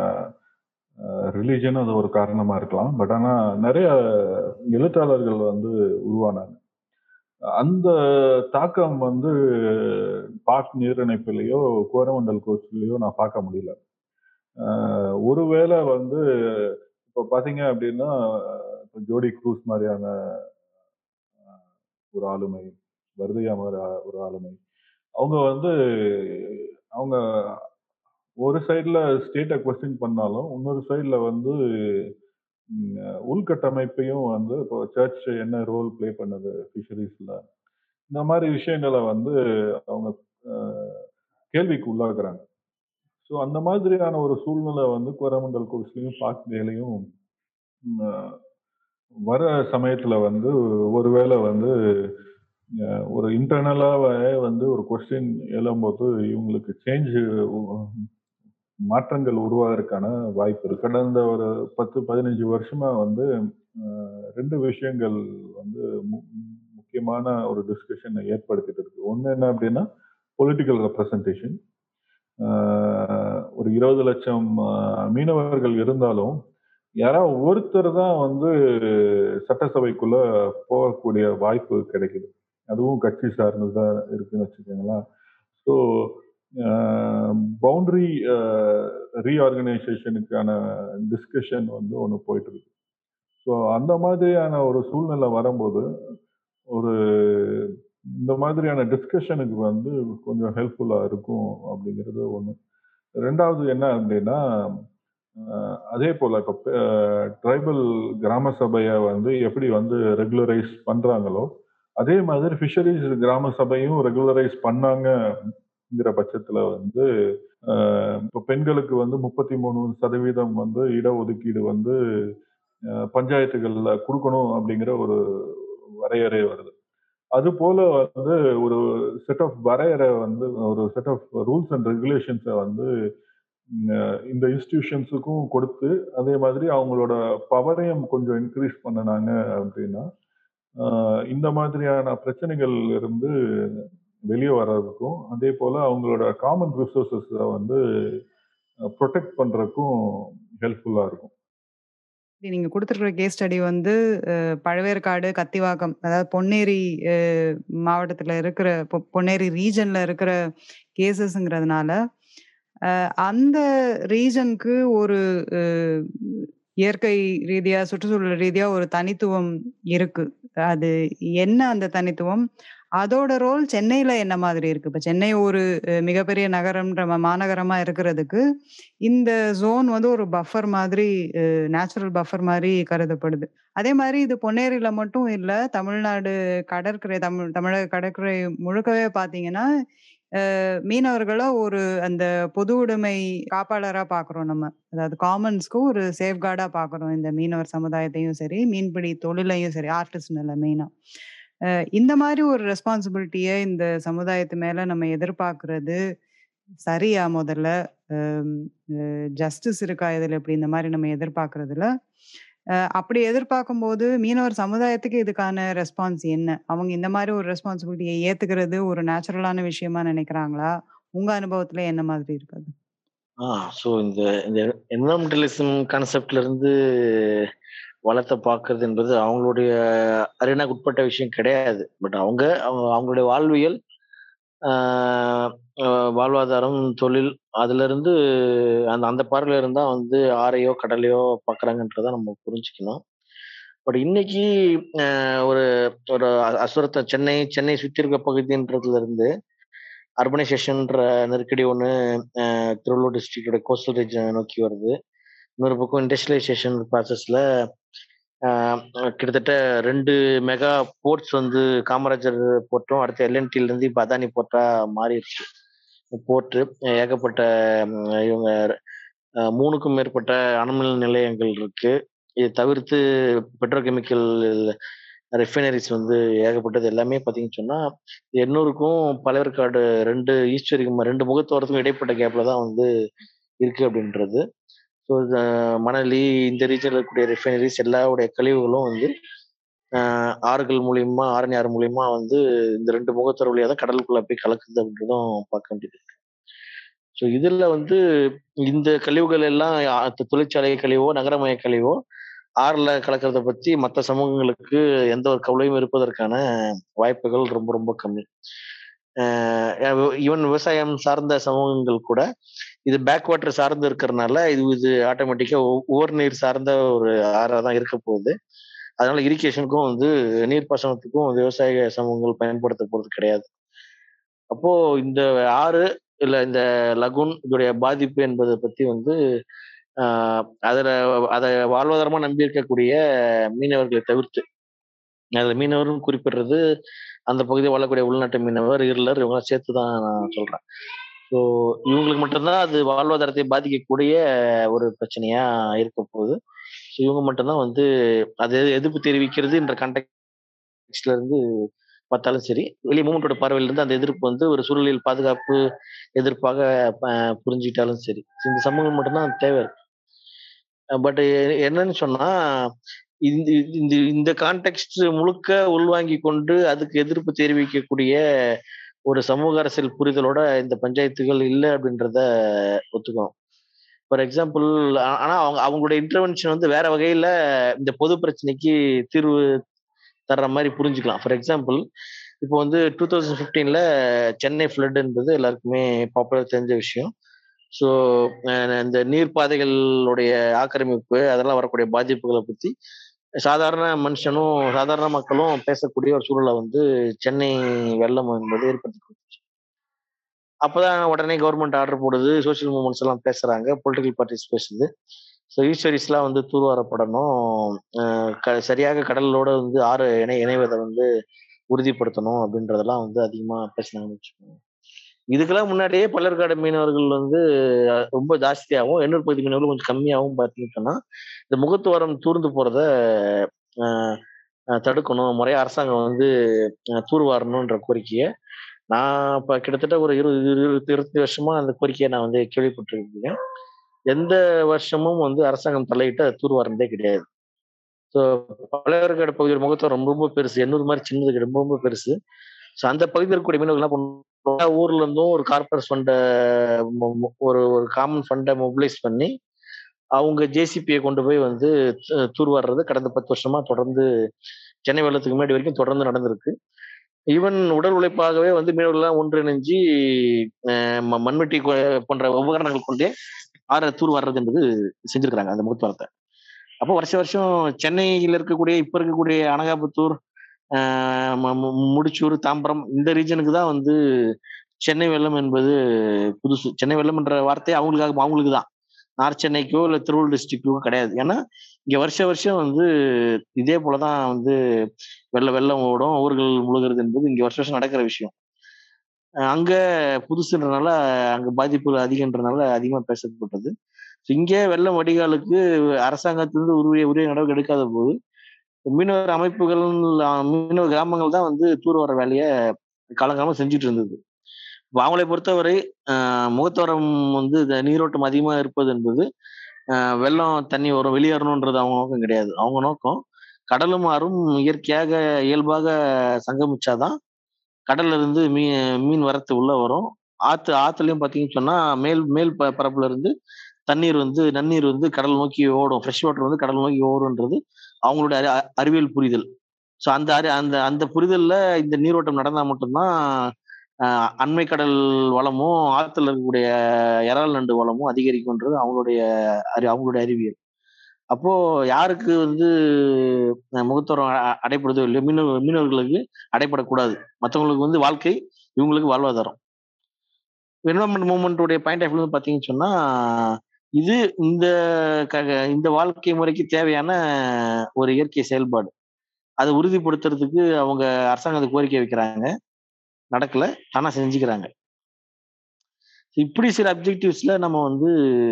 ரிலீஜன் அது ஒரு காரணமா இருக்கலாம் பட் ஆனால் நிறைய எழுத்தாளர்கள் வந்து உருவானாங்க அந்த தாக்கம் வந்து பாக் நீரிணைப்புலையோ கோரமண்டல் கோஸ்ட்லயோ நான் பார்க்க முடியல அஹ் ஒருவேளை வந்து இப்போ பார்த்தீங்க அப்படின்னா இப்போ ஜோடி க்ரூஸ் மாதிரியான அஹ், ஒரு ஆளுமை வர்தியா மாதிரி ஆ- ஒரு ஆளுமை அவங்க வந்து அவங்க ஒரு சைடில் ஸ்டேட்டை கொஸ்டின் பண்ணாலும் இன்னொரு சைடில் வந்து ம், உள்கட்டமைப்பையும் வந்து இப்போ சர்ச் என்ன ரோல் ப்ளே பண்ணுது ஃபிஷரிஸில் இந்த மாதிரி விஷயங்களை வந்து அவங்க அஹ், கேள்விக்கு உள்ளாக்குறாங்க ஸோ அந்த மாதிரியான ஒரு சூழ்நிலை வந்து கோரமண்டல் கோர்ஸ்லையும் பாக்லேயும் வர சமயத்தில் வந்து ஒருவேளை வந்து அஹ், ஒரு இன்டர்னலாகவே வந்து ஒரு கொஸ்டின் எழும்போது இவங்களுக்கு சேஞ்ச் மாற்றங்கள் உருவாகிறதுக்கான வாய்ப்பு இருக்கு கடந்த ஒரு பத்து பதினஞ்சு வருஷமா வந்து அஹ், ரெண்டு விஷயங்கள் வந்து மு- முக்கியமான ஒரு டிஸ்கஷனை ஏற்படுத்திட்டு இருக்கு ஒன்று என்ன அப்படின்னா பொலிட்டிக்கல் ரெப்ரசன்டேஷன் ஒரு இருபது லட்சம் அஹ், மீனவர்கள் இருந்தாலும் யாராவது ஒருத்தர் தான் வந்து சட்டசபைக்குள்ள போகக்கூடிய வாய்ப்பு கிடைக்குது அதுவும் கட்சி சார்ந்து தான் இருக்குன்னு வச்சுக்கோங்களேன் ஸோ பவுண்டரி ரீஆர்கனைசேஷனுக்கான டிஸ்கஷன் வந்து ஒன்று போயிட்டு இருக்கு ஸோ அந்த மாதிரியான ஒரு சூழ்நிலை வரும்போது ஒரு இந்த மாதிரியான டிஸ்கஷனுக்கு வந்து கொஞ்சம் ஹெல்ப்ஃபுல்லாக இருக்கும் அப்படிங்கிறது ஒன்று ரெண்டாவது என்ன அப்படின்னா அஹ், அதே போல் இப்போ ட்ரைபல் கிராம சபையை வந்து எப்படி வந்து ரெகுலரைஸ் பண்ணுறாங்களோ அதே மாதிரி ஃபிஷரிஸ் கிராம சபையும் ரெகுலரைஸ் பண்ணாங்கங்கிற பட்சத்தில் வந்து அஹ், இப்போ பெண்களுக்கு வந்து முப்பத்தி மூணு சதவீதம் வந்து இடஒதுக்கீடு வந்து அஹ், பஞ்சாயத்துகள்ல கொடுக்கணும் அப்படிங்கிற ஒரு வரையறை வருது அது போல வந்து ஒரு செட் ஆஃப் வரையறை வந்து ஒரு செட் ஆஃப் ரூல்ஸ் அண்ட் ரெகுலேஷன்ஸை வந்து ம், அஹ், இந்த இன்ஸ்டிடியூஷன்ஸுக்கும் கொடுத்து அதே மாதிரி அவங்களோட பவரையும் கொஞ்சம் இன்க்ரீஸ் பண்ணினாங்க அப்படின்னா ஆஹ், இந்த மாதிரியான பிரச்சனைகள் இருந்து வெளியே வர்றதுக்கும் அதே போல அவங்களோட காமன் ரிசோர்சஸை வந்து ப்ரொடெக்ட் பண்றதுக்கும் ஹெல்ப்ஃபுல்லா இருக்கும் இது நீங்க குடுத்திருக்கிற கேஸ் ஸ்டடி வந்து அஹ், பழவேற்காடு கத்திவாக்கம் அதாவது பொன்னேரி அஹ், மாவட்டத்துல இருக்கிற பொ- பொன்னேரி ரீஜன்ல இருக்கிற கேசஸ்ங்கிறதுனால அஹ், அந்த ரீஜனுக்கு ஒரு இயற்கை ரீதியா, சுற்றுச்சூழல் ரீதியா ஒரு தனித்துவம் இருக்கு. அது என்ன அந்த தனித்துவம்? அதோட ரோல் சென்னையில என்ன மாதிரி இருக்கு? இப்ப சென்னை ஒரு அ மிகப்பெரிய நகரம்ன்ற ம மாநகரமா இருக்கிறதுக்கு, இந்த ஜோன் வந்து ஒரு பஃபர் மாதிரி அ நேச்சுரல் பஃபர் மாரி கருதப்படுது. அதே மாரி இது பொன்னேரியில மட்டும் இல்ல. தமிழ்நாடு கடற்கரை தமிழ் தமிழக கடற்கரை முழுக்கவே பார்த்தீங்கன்னா, அ மீனவர்கள ஒரு அந்த பொது உடைமை காப்பாளரா பார்க்குறோம் நம்ம. அதாவது காமன்ஸ்க்கு ஒரு சேஃப்கார்டா பார்க்குறோம். இந்த மீனவர் சமுதாயத்தையும் சரி, மீன்பிடி தொழிலையும் சரி, ஆர்டிசனல மெயினா. அ இந்த மாரி ஒரு ரெஸ்பான்சிபிலிட்டிய இந்த சமுதாயத்து மேல நம்ம எதிர்பார்க்கிறது சரியா முதல்ல? அம் அ ஜஸ்டிஸ் இருக்கா இதுல இப்படி இந்த மாரி நம்ம எதிர்பார்க்கிறதுல? அ அப்படி எதிர்பார்க்கும்போது மீனவர் சமுதாயத்துக்கு இதுக்கான ரெஸ்பான்ஸ் என்ன? அவங்க இந்த மாரி ஒரு ரெஸ்பான்சிபிலிட்டிய ஏத்துக்கிறது ஒரு நேச்சுரலான விஷயமா நினைக்கிறாங்களா? உங்க அனுபவத்துல என்ன மாதிரி இருக்கு அது? ஆ ஸோ இந்த இந்த என்விரான்மென்டலிசம் கான்செப்ட்ல இருந்து வளத்த பார்க்கறது என்பது அவங்களுடைய அறிவுக்கு உட்பட்ட விஷயம் கிடையாது. பட் அவங்க அவங்க அவங்களுடைய வாழ்வியல், ஆ அ வாழ்வாதாரம், தொழில் அதிலிருந்து அந்த அந்த பார்வையில இருந்து தான் வந்து ஆறையோ, கடலையோ பார்க்குறாங்கன்றத நம்ம புரிஞ்சுக்கணும். பட் இன்னைக்கு அ ஒரு ஒரு அசுரத்த சென்னை சென்னை சுத்தி இருக்க பகுதின்றதுல இருந்து அர்பனைசேஷன்ற நெருக்கடி ஒண்ணு அ திருவள்ளூர் டிஸ்ட்ரிக்ட்டோட கோஸ்டல் ரீஜியன நோக்கி வருது. இன்னொரு பக்கம் இண்டஸ்ட்ரியலைசேஷன் ப்ராசஸ்ல அ கிட்டத்தட்ட 2 மெகா போர்ட்ஸ் வந்து காமராஜர் போர்ட்டும், அடுத்து எல்&டில இருந்து இப்ப அதானி போர்ட்டா மாறிருச்சு. போர்ட்டு ஏகப்பட்ட ம் இவங்க அ 3க்கும் மேற்பட்ட அணுமின் நிலையங்கள் இருக்கு. இத தவிர்த்து பெட்ரோகெமிக்கல் ரிஃபைனரீஸ் வந்து ஏகப்பட்டது எல்லாமே பார்த்தீங்கன்னு சொன்னா, எண்ணூருக்கும் பழவேற்காடு 2 ஈஸ்ட்வரிக்கும் 2 முகத்துவாரத்துக்கும் இடைப்பட்ட கேப்ல தான் வந்து இருக்கு அப்படின்றது. ஸோ இந்த மணலி இந்த ரீஜியன்ல இருக்கக்கூடிய ரிஃபைனரீஸ் எல்லாருடைய கழிவுகளும் வந்து அ ஆறுகள் மூலியமா, ஆரணி ஆறு மூலியமா வந்து இந்த 2 முகத்துவார வழியா தான் கடலுக்குள்ள போய் கலக்குது அப்படின்றதும் பார்க்க வேண்டியது இருக்கு. ஸோ இதுல வந்து இந்த கழிவுகள் எல்லாம் அ தொழிற்சாலை கழிவோ, நகரமய கழிவோ ஆறுல கலக்கிறத பத்தி மத்த சமூகங்களுக்கு எந்த ஒரு கவலையும் இருப்பதற்கான வாய்ப்புகள் ரொம்ப ரொம்ப கம்மி. அ ஈவன் விவசாயம் சார்ந்த சமூகங்கள் கூட இது பேக் வாட்டர் சார்ந்து இருக்கிறனால இது இது ஆட்டோமேட்டிக்கா உ உவர் நீர் சார்ந்த ஒரு ஆறா தான் இருக்க போகுது. அதனால இரிகேஷனுக்கும் வந்து நீர்ப்பாசனத்துக்கும் விவசாய சமூகங்கள் பயன்படுத்த போறது கிடையாது. அப்போ இந்த ஆறு இல்ல இந்த லகூன் இதோடைய பாதிப்பு என்பத பத்தி வந்து அ அதுல அத வாழ்வாதாரமா நம்பி இருக்கக்கூடிய மீனவர்களை தவிர்த்து, அதுல மீனவர்ன்னு குறிப்பிடுறது அந்த பகுதியில வாழக்கூடிய உள்நாட்டு மீனவர், இருளர் இவங்கலாம் சேர்த்து தான் நான் சொல்றேன். ஸோ இவங்களுக்கு மட்டும் தான் அது வாழ்வாதாரத்தை பாதிக்கக்கூடிய ஒரு பிரச்சனையா இருக்க போகுது. ஸோ இவங்க மட்டும் தான் வந்து அது எதிர்ப்பு தெரிவிக்கிறதுன்ற கான்டெக்ஸ்ட்ல இருந்து பார்த்தாலும் சரி, வெளி மூவ்மென்ட்டோட பார்வையில இருந்து அந்த எதிர்ப்பு வந்து ஒரு சூழலியல் பாதுகாப்பு எதிர்ப்பாக ப புரிஞ்சுக்கிட்டாலும் சரி. இந்த சமூகம் மட்டும் தான் தேவை இருக்கு. பட் என்னன்னு சொன்னா, இந்த இந்த இந்த கான்டெக்ஸ்ட் முழுக்க உள்வாங்கிக் கொண்டு அதுக்கு எதிர்ப்பு தெரிவிக்கக்கூடிய ஒரு சமூக அரசியல் புரிதலோட இந்த பஞ்சாயத்துகள் இல்ல அப்படின்றத ஒத்துக்கணும். ஃபார் எக்ஸாம்பிள் ஆ ஆனா அவங்க அவங்களுடைய இன்டர்வென்ஷன் வந்து வேற வகையில இந்த பொது பிரச்சனைக்கு தீர்வு தர்ற மாரி புரிஞ்சுக்கலாம். ஃபார் எக்ஸாம்பிள் இப்போ வந்து 2015ல சென்னை ஃப்ளட் என்பது எல்லாருக்குமே பாப்புலரா தெரிஞ்ச விஷயம். ஸோ அ இந்த நீர் பாதைகளுடைய ஆக்கிரமிப்பு, அதெல்லாம் வரக்கூடிய பாதிப்புகள பத்தி சாதாரண மனுஷனும், சாதாரண மக்களும் பேசக்கூடிய ஒரு சூழல வந்து சென்னை வெள்ளம் என்பது ஏற்படுத்தி குடுத்துச்சு. அப்பதான் உடனே கவர்ன்மெண்ட் ஆர்டர் போடுது. சோசியல் மூவ்மெண்ட்ஸ் எல்லாம் பேசுறாங்க. பொலிட்டிக்கல் பார்ட்டிஸ் பேசுது. ஸோ ஈஸ்டரீஸ்லாம் வந்து தூர்வாரப்படணும். அ க சரியாக கடலோட வந்து ஆறு இணை இணைவத வந்து உறுதிப்படுத்தணும் அப்படின்றதெல்லாம் வந்து அதிகமா பேசினாங்கன்னு வச்சுக்கோங்க. இதுக்கெல்லாம் முன்னாடியே பழவேற்காடு மீனவர்கள் வந்து அ ரொம்ப ஜாஸ்தியாவும், எண்ணூர் பகுதி மீனவர்கள் கொஞ்சம் கம்மியாவும் பார்த்தீங்கன்னு சொன்னா, இந்த முகத்துவாரம் தூர்ந்து போறத அ அ தடுக்கணும். முறையா அரசாங்கம் வந்து அ தூர்வாரணுன்ற கோரிக்கைய நான் இப்ப கிட்டத்தட்ட ஒரு 20, 20, 25 வருஷமா அந்த கோரிக்கைய நான் வந்து கேள்விப்பட்டிருக்கேன். எந்த வருஷமும் வந்து அரசாங்கம் தலையிட்டு அத தூர்வாருனதே கிடையாது. ஸோ பழவேற்காடு பகுதியோட முகத்துவாரம் ரொம்ப ரொம்ப பெருசு. எண்ணூர் மாரி சின்னது ரொம்ப ரொம்ப பெருசு. ஸோ அந்த பகுதியில இருக்கக்கூடிய மீனவர்கள் என்ன பண்ணுவாங்க, ஊர்ல இருந்தும் ஒரு கார்ப்பரேட் ஃபண்ட மொ மொ ஒரு ஒரு காமன் ஃபண்ட மொபிலைஸ் பண்ணி, அவங்க ஜேசிபிய கொண்டு போய் வந்து து தூர்வார்றது கடந்த 10 வருஷமா தொடர்ந்து சென்னை வெள்ளத்துக்கு முன்னாடி வரைக்கும் தொடர்ந்து நடந்திருக்கு. ஈவன் உடல் உழைப்பாகவே வந்து மீனவர்கள்லாம் ஒன்றிணைஞ்சு அ ம மண்வெட்டி கொ போன்ற உபகரணங்கள் கொண்டே ஆற தூர்வார்றது என்பது செஞ்சிருக்கிறாங்க அந்த முகத்துவாரத்த. அப்போ வருஷ வருஷம் சென்னையில் இருக்கக்கூடிய இப்ப இருக்கக்கூடிய அனகாபுத்தூர் ஆஹ் ம- மு- முடிச்சூர் தாம்பரம் இந்த ரீஜனுக்கு தான் வந்து சென்னை வெள்ளம் என்பது புதுசு சென்னை வெள்ளம் என்ற வார்த்தை அவங்களுக்காக அவங்களுக்கு தான் நார்த் சென்னைக்கோ இல்லை திருவள்ளூர் டிஸ்ட்ரிக்டோ கிடையாது ஏன்னா இங்க வருஷ வருஷம் வந்து இதே போலதான் வந்து வெள்ள வெள்ளம் ஓடும் ஊர்கள் முழுகிறது என்பது இங்க வருஷ வருஷம் நடக்கிற விஷயம் அஹ் அங்க புதுசுன்றனால அங்க பாதிப்புகள் அதிகன்றனால அதிகமா பேசப்பட்டது So இங்க வெள்ளம் வடிகாலுக்கு அரசாங்கத்திலிருந்து உரிய உரிய நடவடிக்கை எடுக்காத போது மீனவர் அமைப்புகள் அஹ் மீனவர் கிராமங்கள் தான் வந்து தூர் வர வேலையை காலங்காலமா செஞ்சுட்டு இருந்தது இப்ப அவங்களை பொறுத்தவரை ஆஹ் முகத்தோரம் வந்து இந்த நீரோட்டம் அதிகமா இருப்பது என்பது ஆஹ் வெள்ளம் தண்ணி வரும் வெளியேறணுன்றது அவங்க நோக்கம் கிடையாது அவங்க நோக்கம் கடலும் ஆறும் இயற்கையாக இயல்பாக சங்கமிச்சாதான் கடல்ல இருந்து மீன் மீன் வரத்து உள்ள வரும் ஆத்து ஆத்துலயும் பாத்தீங்கன்னு சொன்னா மேல் மேல் ப- பரப்புல இருந்து தண்ணீர் வந்து நன்னீர் வந்து கடல் நோக்கி ஓடும் ஃப்ரெஷ் வாட்டர் வந்து கடல் நோக்கி ஓடுன்றது அவங்களுடைய அறி- அ- அறிவியல் புரிதல் ஸோ அந்த அறி அந்த அந்த புரிதல்ல இந்த நீரோட்டம் நடந்தா மட்டும்தான் ஆஹ் அண்மை கடல் வளமும் ஆத்துல இருக்கக்கூடிய இறால் நண்டு வளமும் அதிகரிக்கும்ன்றது அவங்களுடைய அறி அவங்களுடைய அறிவியல் அப்போ யாருக்கு வந்து அஹ் முகத்தோரம் அ- அ- அடைப்படுதோ இல்லையோ மீனவ மீனவர்களுக்கு அடைப்படக்கூடாது மற்றவங்களுக்கு வந்து வாழ்க்கை இவங்களுக்கு வாழ்வாதாரம் என்வரன்மெண்ட் மூவ்மெண்ட்டுடைய பாயிண்ட் ஆஃப் வியூ பார்த்தீங்கன்னு சொன்னா இது இந்த க- இந்த வாழ்க்கை முறைக்கு தேவையான ஒரு இயற்கை செயல்பாடு அதை உறுதிப்படுத்துறதுக்கு அவங்க அரசாங்கத்துக்கு கோரிக்கை வைக்கிறாங்க நடக்கல ஆனா செஞ்சுக்கிறாங்க இப்படி சில அப்ஜெக்டிவ்ஸ்ல நம்ம வந்து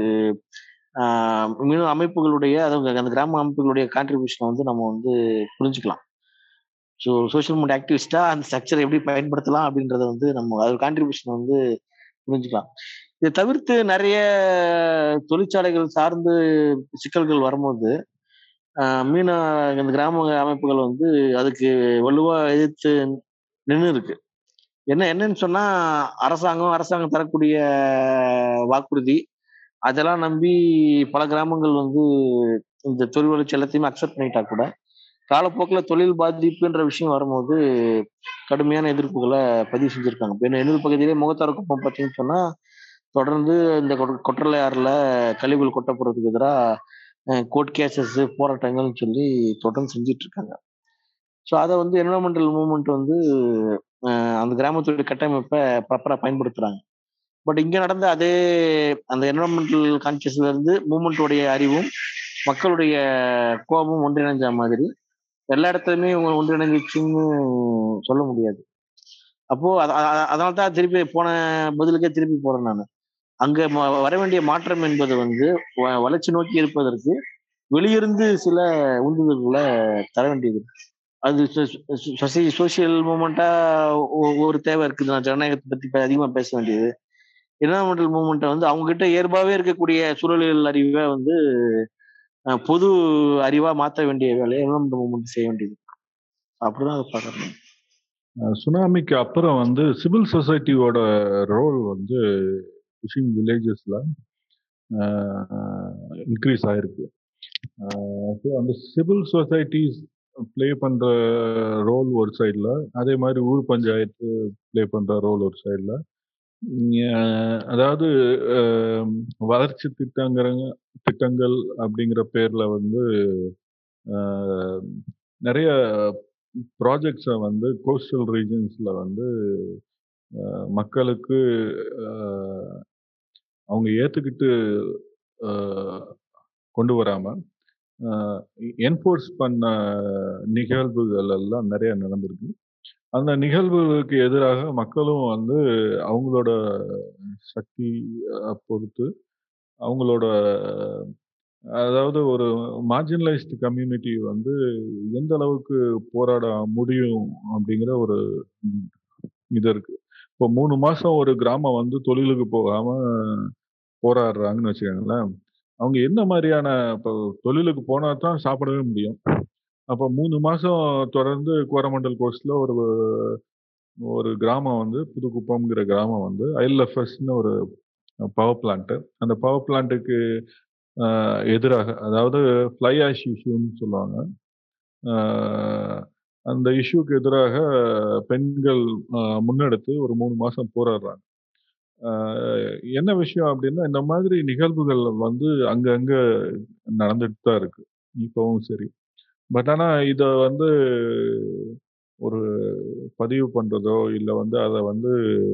ஆஹ் மீனவ அமைப்புகளுடைய அதாவது அந்த கிராம அமைப்புகளுடைய கான்ட்ரிபியூஷனை வந்து நம்ம வந்து புரிஞ்சுக்கலாம் ஸோ சோஷியல் மூமெண்ட் ஆக்டிவிஸ்டா அந்த ஸ்ட்ரக்சரை எப்படி பயன்படுத்தலாம் அப்படின்றத வந்து நம்ம அது கான்ட்ரிபியூஷன் வந்து புரிஞ்சுக்கலாம் இதை தவிர்த்து நிறைய தொழிற்சாலைகள் சார்ந்து சிக்கல்கள் வரும்போது ஆஹ் மீன இந்த கிராம அமைப்புகள் வந்து அதுக்கு வலுவா எதிர்த்து நின்று இருக்கு என்ன என்னன்னு சொன்னா அரசாங்கம் அரசாங்கம் தரக்கூடிய வாக்குறுதி அதெல்லாம் நம்பி பல கிராமங்கள் வந்து இந்த தொழில் வளர்ச்சி எல்லாத்தையுமே அக்செப்ட் பண்ணிட்டா கூட காலப்போக்கில் தொழில் பாதிப்புன்ற விஷயம் வரும்போது கடுமையான எதிர்ப்புகளை பதிவு செஞ்சிருக்காங்க இப்ப எண்ணூர் பகுதியிலே முகத்தார குப்பம் பார்த்தீங்கன்னு சொன்னா தொடர்ந்து இந்த கொ- கொற்றலை ஆறுல கழிவுகள் கொட்டப்படுறதுக்கு எதிராக கோர்ட் கேசஸ் போராட்டங்கள்னு சொல்லி தொடர்ந்து செஞ்சுட்டு இருக்காங்க ஸோ அதை வந்து என்வரன்மெண்டல் மூவ்மெண்ட் வந்து அஹ் அந்த கிராமத்துடைய கட்டமைப்பை ப்ராப்பராக பயன்படுத்துறாங்க பட் இங்க நடந்த அதே அந்த என்வரன்மெண்டல் கான்சியஸ்ல இருந்து மூவ்மெண்ட்டோடைய அறிவும் மக்களுடைய கோபமும் ஒன்றிணைஞ்ச மாதிரி எல்லா இடத்துலையுமே ஒ- ஒன்றிணைஞ்சிச்சுன்னு சொல்ல முடியாது அப்போ அத- அ- அதனால தான் திருப்பி போன பதிலுக்கே திருப்பி போறேன் நான் அங்க ம- வர வேண்டிய மாற்றம் என்பது வந்து வ- வளர்ச்சி நோக்கி இருப்பதற்கு வெளியிருந்து சில உந்துதல்களை தர வேண்டியது இருக்கு. அது சோசியல் மூமெண்டா ஒரு தேவை இருக்குது நான் ஜனநாயகத்தை பத்தி இப்ப அதிகமா பேச வேண்டியது என்வரன்மெண்டல் மூவ்மெண்ட்டை வந்து அவங்க கிட்ட இயல்பாவே இருக்கக்கூடிய சூழலியல் அறிவை வந்து அஹ், பொது அறிவா மாத்த வேண்டிய வேலையை என்வரன்மெண்டல் மூவ்மெண்ட் செய்ய வேண்டியது அப்படிதான் அதை பார்க்கறேன் அஹ் சுனாமிக்கு அப்புறம் வந்து சிவில் சொசைட்டியோட ரோல் வந்து ஃபிஷிங் வில்லேஜஸ்ல இன்க்ரீஸ் ஆயிருக்கு ஸோ அந்த சிவில் சொசைட்டிஸ் ப்ளே பண்ற ரோல் ஒரு சைடில் அதே மாதிரி ஊர் பஞ்சாயத்து ப்ளே பண்ற ரோல் ஒரு சைடில் அதாவது அஹ், வளர்ச்சி திட்டங்கிற திட்டங்கள் அப்படிங்கிற பேர்ல வந்து அஹ், நிறைய ப்ராஜெக்ட்ஸை வந்து கோஸ்டல் ரீஜன்ஸ்ல வந்து அஹ், மக்களுக்கு அஹ், அவங்க ஏத்துக்கிட்டு அஹ், கொண்டு வராம என்ஃபோர்ஸ் பண்ண நிகழ்வுகள் எல்லாம் நிறைய நடந்திருக்கு அந்த நிகழ்வுகளுக்கு எதிராக மக்களும் வந்து அவங்களோட சக்தி அஹ், பொறுத்து அவங்களோட அதாவது ஒரு மார்ஜினலைஸ்டு கம்யூனிட்டி வந்து எந்த அளவுக்கு போராட முடியும் அப்படிங்கிற ஒரு ம், இது இருக்கு இப்போ மூணு மாசம் ஒரு கிராமம் வந்து தொழிலுக்கு போகாம போராடுறாங்கன்னு வச்சுக்கோங்களேன் அவங்க என்ன மாதிரியான இப்போ தொழிலுக்கு போனா தான் சாப்பிடவே முடியும் அப்போ மூணு மாசம் தொடர்ந்து கோரமண்டல் கோஸ்ட்ல ஒரு ஒரு கிராமம் வந்து புதுக்குப்பம்ங்கிற கிராமம் வந்து ஐஎல்எஃப்எஸ்னு ஒரு பவர் பிளான்ட் அந்த பவர் பிளான்ட்டுக்கு எதிராக அதாவது ஃப்ளை ஆஷ் இஷ்யூன்னு சொல்லுவாங்க ஆஹ் அந்த இஷ்யூக்கு எதிராக பெண்கள் ஆஹ் முன்னெடுத்து ஒரு மூணு மாசம் போராடுறாங்க ஆஹ் என்ன விஷயம் அப்படின்னா இந்த மாதிரி நிகழ்வுகள் வந்து அங்கங்க நடந்துட்டு தான் இருக்கு இப்பவும் சரி. பட் ஆனா இத வந்து ஒரு பதிவு பண்றதோ, இல்ல வந்து அத வந்து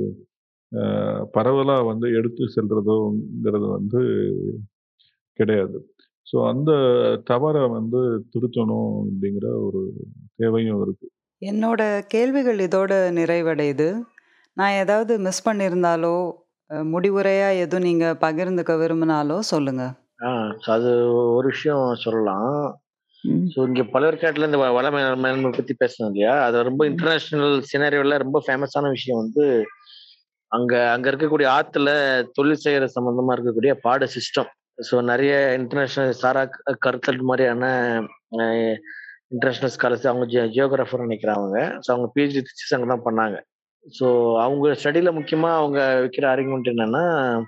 அ பரவலா வந்து எடுத்து செல்றதோங்கிறது வந்து கிடையாது. ஸோ அந்த தவற வந்து திருத்தணும் அப்படிங்கிற ஒரு தேவையும் இருக்கு. என்னோட கேள்விகள் இதோட நிறைவடையுது. நான் ஏதாவது மிஸ் பண்ணியிருந்தாலோ, அ முடிவுரையா எதுவும் நீங்க பகிர்ந்துக்க விரும்பினாலோ சொல்லுங்க. ஆ அது ஒரு விஷயம் சொல்லலாம். ம். ஸோ இங்க பழவேற்காட்டுல இந்த வ வள மே மேலாண்மை பத்தி பேசுனோம் இல்லையா? அது ரொம்ப ம். இன்டர்நேஷனல் சினாரியோல ரொம்ப ஃபேமஸான விஷயம் வந்து, அங்க அங்க இருக்கக்கூடிய ஆத்துல தொழில் செய்யற சம்பந்தமா இருக்கக்கூடிய பாட சிஸ்டம். ஸோ நெறைய இன்டர்நேஷனல் சாரா க கருத்தல் மாரியான அ இன்டர்நேஷனல் ஸ்காலர்ஸ் அவங்க ஜியோ ஜியோகிராஃபர் நெனைக்கிறேன் அவங்க. ஸோ அவங்க பிஹெச்டி தீசிஸ் அங்க தான் பண்ணாங்க. ஸோ அவங்க ஸ்டடில முக்கியமா அவங்க வைக்கிற ஆர்குமென்ட் என்னன்னா,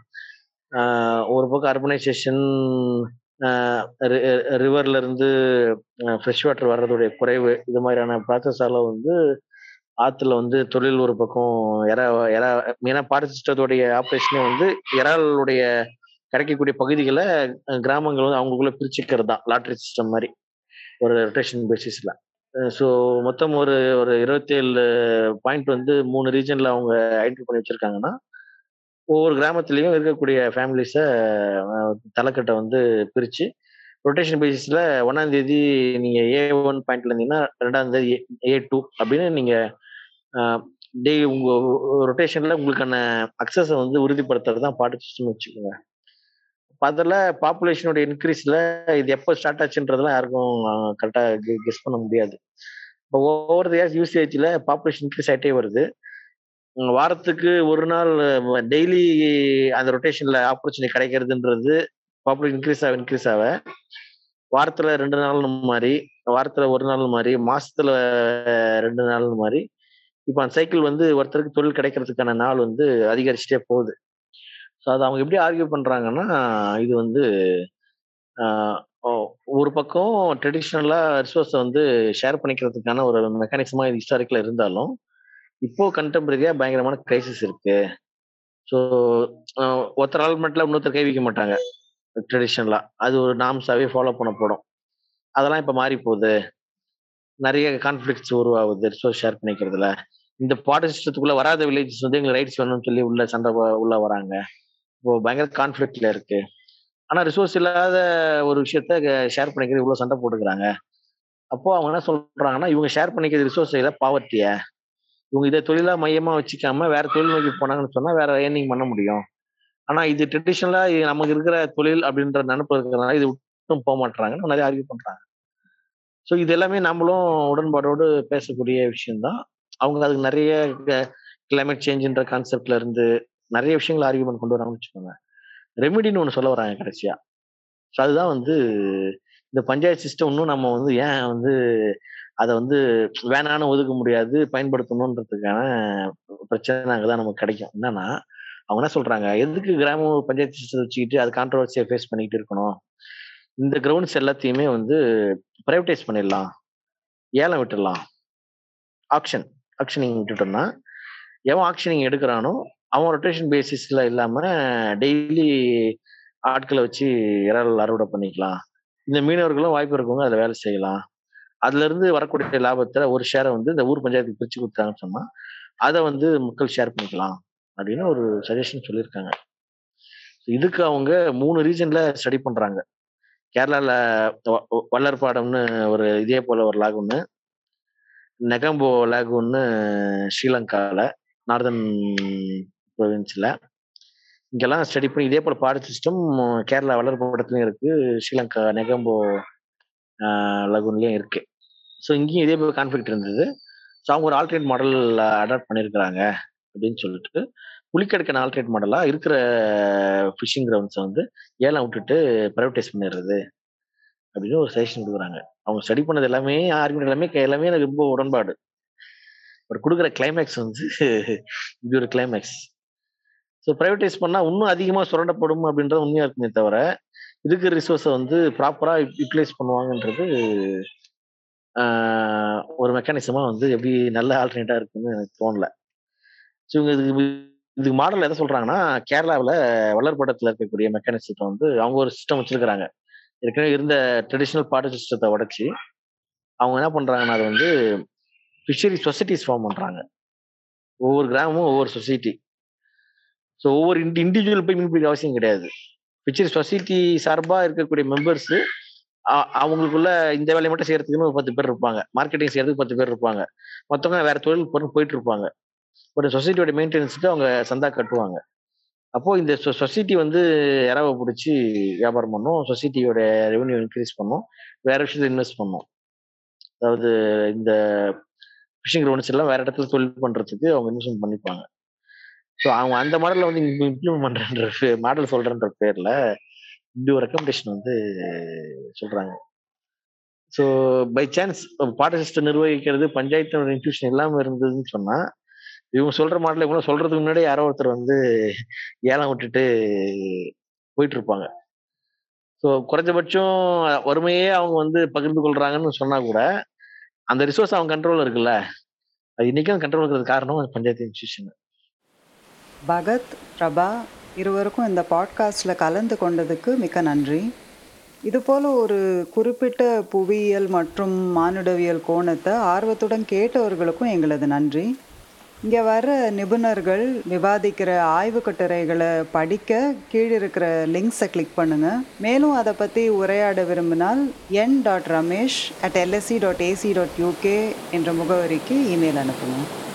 ஆ ஒரு பக்கம் அர்பனைசேஷன் அ ரி ரிவர்ல இருந்து அ ஃப்ரெஷ் வாட்டர் வர்றதுடைய குறைவு. இது மாரியான ப்ராசஸால வந்து ஆத்துல வந்து தொழில் ஒரு பக்கம் எறா எறா ஏன்னா பாட சிஸ்டத்தோடைய ஆப்பரேஷனே வந்து இறாலுடைய கிடைக்கக்கூடிய பகுதிகள அ கிராமங்கள் வந்து அவங்களுக்குள்ள பிரிச்சுக்கிறது தான். லாட்டரி சிஸ்டம் மாரி. ஒரு ரொட்டேஷன் பேசிஸ்ல. அ ஸோ மொத்தம் ஒரு ஒரு 27 பாயிண்ட் வந்து 3 ரீஜன்ல அவங்க ஐடென்டிஃபை பண்ணி வச்சிருக்காங்கன்னா, ஒவ்வொரு கிராமத்திலயும் இருக்கக்கூடிய ஃபேமிலிஸ அ தலக்கட்ட வந்து பிரிச்சு, ரொட்டேஷன் பேசிஸ்ல 1ஆம் தேதி நீங்க A1 பாயிண்ட்ல இருந்தீங்கன்னா, 2ஆம் தேதி A A2 அப்படின்னு நீங்க அ டே உங்க ரொட்டேஷன்ல உங்களுக்கான அக்சஸ வந்து உறுதிப்படுத்துறது தான் பாட்டு சிஸ்டம்னு வச்சுக்கோங்க. அப்ப அதுல பாப்புலேஷனோட இன்கிரீஸ்ல இது எப்ப ஸ்டார்ட் ஆச்சுன்றதெல்லாம் யாருக்கும் கரெக்ட்டா கெ கெஸ் பண்ண முடியாது. இப்போ ஓவர் தி இயர்ஸ் யூசேஜ்ல பாப்புலேஷன் இன்கிரீஸ் ஆயிட்டே வருது. ம் வாரத்துக்கு 1 நாள் டெய்லி அந்த ரொட்டேஷன்ல ஆப்பர்ச்சுனிட்டி கிடைக்கிறதுன்றது பாப்புலேஷன் இன்கிரீஸ் ஆக இன்கிரீஸ் ஆக, வாரத்துல 2 நாள்னு மாறி, வாரத்துல 1 நாள் மாறி, மாசத்துல 2 நாள்னு மாறி, இப்ப அந்த சைக்கிள் வந்து ஒருத்தருக்கு தொழில் கிடைக்கிறதுக்கான நாள் வந்து அதிகரிச்சுட்டே போகுது. ஸோ அத அவங்க எப்படி ஆர்க்யூ பண்றாங்கன்னா, இது வந்து ஆ ஒ ஒரு பக்கம் ட்ரெடிஷனலா ரிசோர்ஸ வந்து ஷேர் பண்ணிக்கிறதுக்கான ஒரு மெக்கானிசமா இது ஹிஸ்டாரிக்கலா இருந்தாலும், இப்போ கன்டெம்பரரியா பயங்கரமான கிரைசிஸ் இருக்கு. ஸோ அ ஒருத்தர் அலாட்மெண்ட்ல இன்னொருத்தர் கை வைக்க மாட்டாங்க. ட்ரெடிஷனலா. அது ஒரு நார்ம்ஸாவே ஃபாலோ பண்ணப்படும். அதெல்லாம் இப்ப மாறி போகுது. நெறைய கான்ஃப்ளிக்ட்ஸ் உருவாகுது ரிசோர்ஸ் ஷேர் பண்ணிக்கிறதுல. இந்த பாட சிஸ்டத்துக்குள்ள வராத வில்லேஜஸ் வந்து எங்களுக்கு ரைட்ஸ் வேணும்னு சொல்லி உள்ள சண்டை ப உள்ள வராங்க. இப்போ பயங்கர கான்ஃப்ளிக்ட்ல இருக்கு. ஆனா ரிசோர்ஸ் இல்லாத ஒரு விஷயத்த க ஷேர் பண்ணிக்கிறது இவ்ளோ சண்டை போட்டுக்கிறாங்க. அப்போ அவங்க என்ன சொல்றாங்கன்னா, இவங்க ஷேர் பண்ணிக்கிறது ரிசோர்ஸ் இல்ல பாவர்ட்டிய. இவங்க இத தொழிலா மையமா வச்சுக்காம வேற தொழில் நோக்கி போனாங்கன்னு சொன்னா வேற ஏர்னிங் பண்ண முடியும். ஆனா இது ட்ரெடிஷனலா நமக்கு இருக்கிற தொழில் அப்படின்ற நெனப்பு இருக்கிறதுனால இது விட்டும் போ மாட்றாங்கன்னு நெறைய ஆர்க்யூ பண்றாங்க. ஸோ இது எல்லாமே நம்மளும் உடன்பாடோடு பேசக்கூடிய விஷயம் தான். அவங்க அதுக்கு நெறைய க கிளைமேட் சேஞ்சுன்ற கான்செப்ட்ல இருந்து நெறைய விஷயங்கள ஆர்க்யூமென்ட் கொண்டு வராங்கன்னு வச்சுக்கோங்க. ரெமிடின்னு ஒண்ணு சொல்ல வராங்க கடைசியா. ஸோ அதுதான் வந்து இந்த பஞ்சாயத்து சிஸ்டம் இன்னும் நம்ம வந்து ஏன் வந்து அத வந்து வேணான்னு ஒதுக்க முடியாது, பயன்படுத்தணுன்றதுக்கான பிரச்சனை அங்க தான் நமக்கு கிடைக்கும். என்னன்னா, அவங்க என்ன சொல்றாங்க, எதுக்கு கிராம பஞ்சாயத்து சிஸ்டத்த வச்சுக்கிட்டு அது கான்ட்ரோவர்சிய ஃபேஸ் பண்ணிக்கிட்டு இருக்கணும். இந்த கிரவுண்ட்ஸ் எல்லாத்தையுமே வந்து பிரைவேடைஸ் பண்ணிடலாம். ஏலம் விட்டுடலாம். ஆக்ஷன் ஆக்ஷனிங் விட்டுட்டோம்னா, எவன் ஆக்ஷனிங் எடுக்குறானோ, அவன் ரொட்டேஷன் பேசிஸ்ல இல்லாம டெய்லி ஆட்கள வச்சு இறால் அறுவடை பண்ணிக்கலாம். இந்த மீனவர்களும் வாய்ப்பு இருக்கவங்க அதுல வேலை செய்யலாம். அதுலருந்து வரக்கூடிய லாபத்துல ஒரு ஷேர வந்து இந்த ஊர் பஞ்சாயத்துக்கு பிரிச்சு குடுத்தாங்கன்னு சொன்னா, அத வந்து மக்கள் ஷேர் பண்ணிக்கலாம். அப்படின்னு ஒரு சஜஷன் சொல்லியிருக்காங்க. இதுக்கு அவங்க 3 ரீஜன்ல ஸ்டடி பண்றாங்க. கேரளால வ வ வல்லர்பாடம்னு ஒரு இதே போல ஒரு லாகூனு. நெகம்போ லாகூன்னு ஸ்ரீலங்கால, நார்தர்ன் ப்ரொவின்ஸ்ல. இங்கெல்லாம் ஸ்டடி பண்ணி இதே போல பாட சிஸ்டம் கேரளா வல்லர்பாடத்துலயும் இருக்கு. ஸ்ரீலங்கா நெகம்போ அ லகூன்லயும் இருக்கு. ஸோ இங்கேயும் இதே போல கான்ஃப்ளிக்ட் இருந்தது. ஸோ அவங்க ஒரு ஆல்டர்னேட் மாடல் அடாப்ட் பண்ணியிருக்கிறாங்க அப்படின்னு சொல்லிட்டு, புலிக்கடுக்கான ஆல்டர்னேட் மாடலா இருக்கிற ஃபிஷிங் கிரவுண்ட்ஸ வந்து ஏலம் விட்டுட்டு பிரைவேடைஸ் பண்ணிடுறது. அப்படின்னு ஒரு சஜஷன் குடுக்குறாங்க. அவங்க ஸ்டடி பண்ணது எல்லாமே ஆர்குமென்ட் எல்லாமே எல்லாமே எனக்கு ரொம்ப உடன்பாடு. அவர் குடுக்குற கிளைமாக்ஸ் வந்து இப்படி ஒரு கிளைமாக்ஸ். ஸோ பிரைவேடைஸ் பண்ணா இன்னும் அதிகமா சுரண்டப்படும் அப்படின்றது உண்மையா இருக்குமே தவிர, இருக்கிற ரிசோர்ஸ வந்து ப்ராப்பரா யுட்டிலைஸ் பண்ணுவாங்கன்றது ஆ ஒரு மெக்கானிசமா வந்து எப்படி நல்ல ஆல்டர்னேட்டா இருக்குன்னு எனக்கு தோணல. ஸோ இவங்க இதுக்கு இதுக்கு மாடல் எத சொல்றாங்கன்னா, கேரளாவுல வல்லர்பாடத்துல இருக்கக்கூடிய மெக்கானிசத்த வந்து அவங்க ஒரு சிஸ்டம் வச்சிருக்கிறாங்க. ஏற்கனவே இருந்த ட்ரெடிஷ்னல் பார்ட்டி சிஸ்டத்தை உடைச்சி அவங்க என்ன பண்றாங்கன்னா அது வந்து ஃபிஷரி சொசைட்டிஸ் ஃபார்ம் பண்றாங்க ஒவ்வொரு கிராமமும் ஒவ்வொரு சொசைட்டி ஸோ ஒவ்வொரு இண்டி இண்டிவிஜுவல் போய் மீன் பிடிக்க அவசியம் கிடையாது ஃபிஷரி சொசைட்டி சார்பாக இருக்கக்கூடிய மெம்பர்ஸ் அவங்களுக்குள்ள இந்த வேலையை மட்டும் செய்யறதுக்குன்னு ஒரு பத்து பேர் இருப்பாங்க மார்க்கெட்டிங் செய்யறதுக்கு பத்து பேர் இருப்பாங்க மற்றவங்க வேற தொழில் பொருள் போயிட்டு இருப்பாங்க பட் சொசைட்டியோட மெயின்டெனன்ஸுக்கு அவங்க சந்தா கட்டுவாங்க அப்போ இந்த சொசைட்டி வந்து இறவை பிடிச்சி வியாபாரம் பண்ணும் சொசைட்டியோட ரெவன்யூ இன்க்ரீஸ் பண்ணும் வேற விஷயத்துல இன்வெஸ்ட் பண்ணும் அதாவது இந்த ஃபிஷிங் லோன்ஸ் எல்லாம் வேற இடத்துல தொழில் பண்றதுக்கு அவங்க இன்வெஸ்ட்மெண்ட் பண்ணிப்பாங்க ஸோ அவங்க அந்த மாடலில் வந்து இம்ப்ளிமெண்ட் பண்றன்ற மாடல் சொல்றன்ற பேர்ல இப்படி ஒரு ரெக்கமெண்டேஷன் வந்து சொல்றாங்க ஸோ பை சான்ஸ் பாட சிஸ்டம் நிர்வகிக்கிறது பஞ்சாயத்து இன்ஸ்டியூஷன் இல்லாமல் இருந்ததுன்னு சொன்னா இவங்க சொல்ற மாடல இவங்க சொல்றதுக்கு முன்னாடி யாரோ ஒருத்தர் வந்து ஏலம் விட்டுட்டு போயிட்டு இருப்பாங்க ஸோ குறைஞ்சபட்சம் வறுமையே அவங்க வந்து பகிர்ந்து கொள்றாங்கன்னு சொன்னா கூட அந்த ரிசோர்ஸ் அவங்க கண்ட்ரோல் இருக்குல்ல அது இன்னைக்கும் கண்ட்ரோல் இருக்கிறது காரணம் பஞ்சாயத்து இன்ஸ்டியூஷன் பகத் பிரபா இருவருக்கும் இந்த பாட்காஸ்டில் கலந்து கொண்டதுக்கு மிக்க நன்றி இதுபோல் ஒரு குறிப்பிட்ட புவியியல் மற்றும் மானுடவியல் கோணத்தை ஆர்வத்துடன் கேட்டவர்களுக்கும் எங்களது நன்றி இங்கே வர நிபுணர்கள் விவாதிக்கிற ஆய்வு கட்டுரைகளை படிக்க கீழே இருக்கிற லிங்க்ஸை கிளிக் பண்ணுங்கள் மேலும் அதை பற்றி உரையாட விரும்பினால் N dot Ramesh at LSE dot AC dot UK என்ற முகவரிக்கு இமெயில் அனுப்புங்க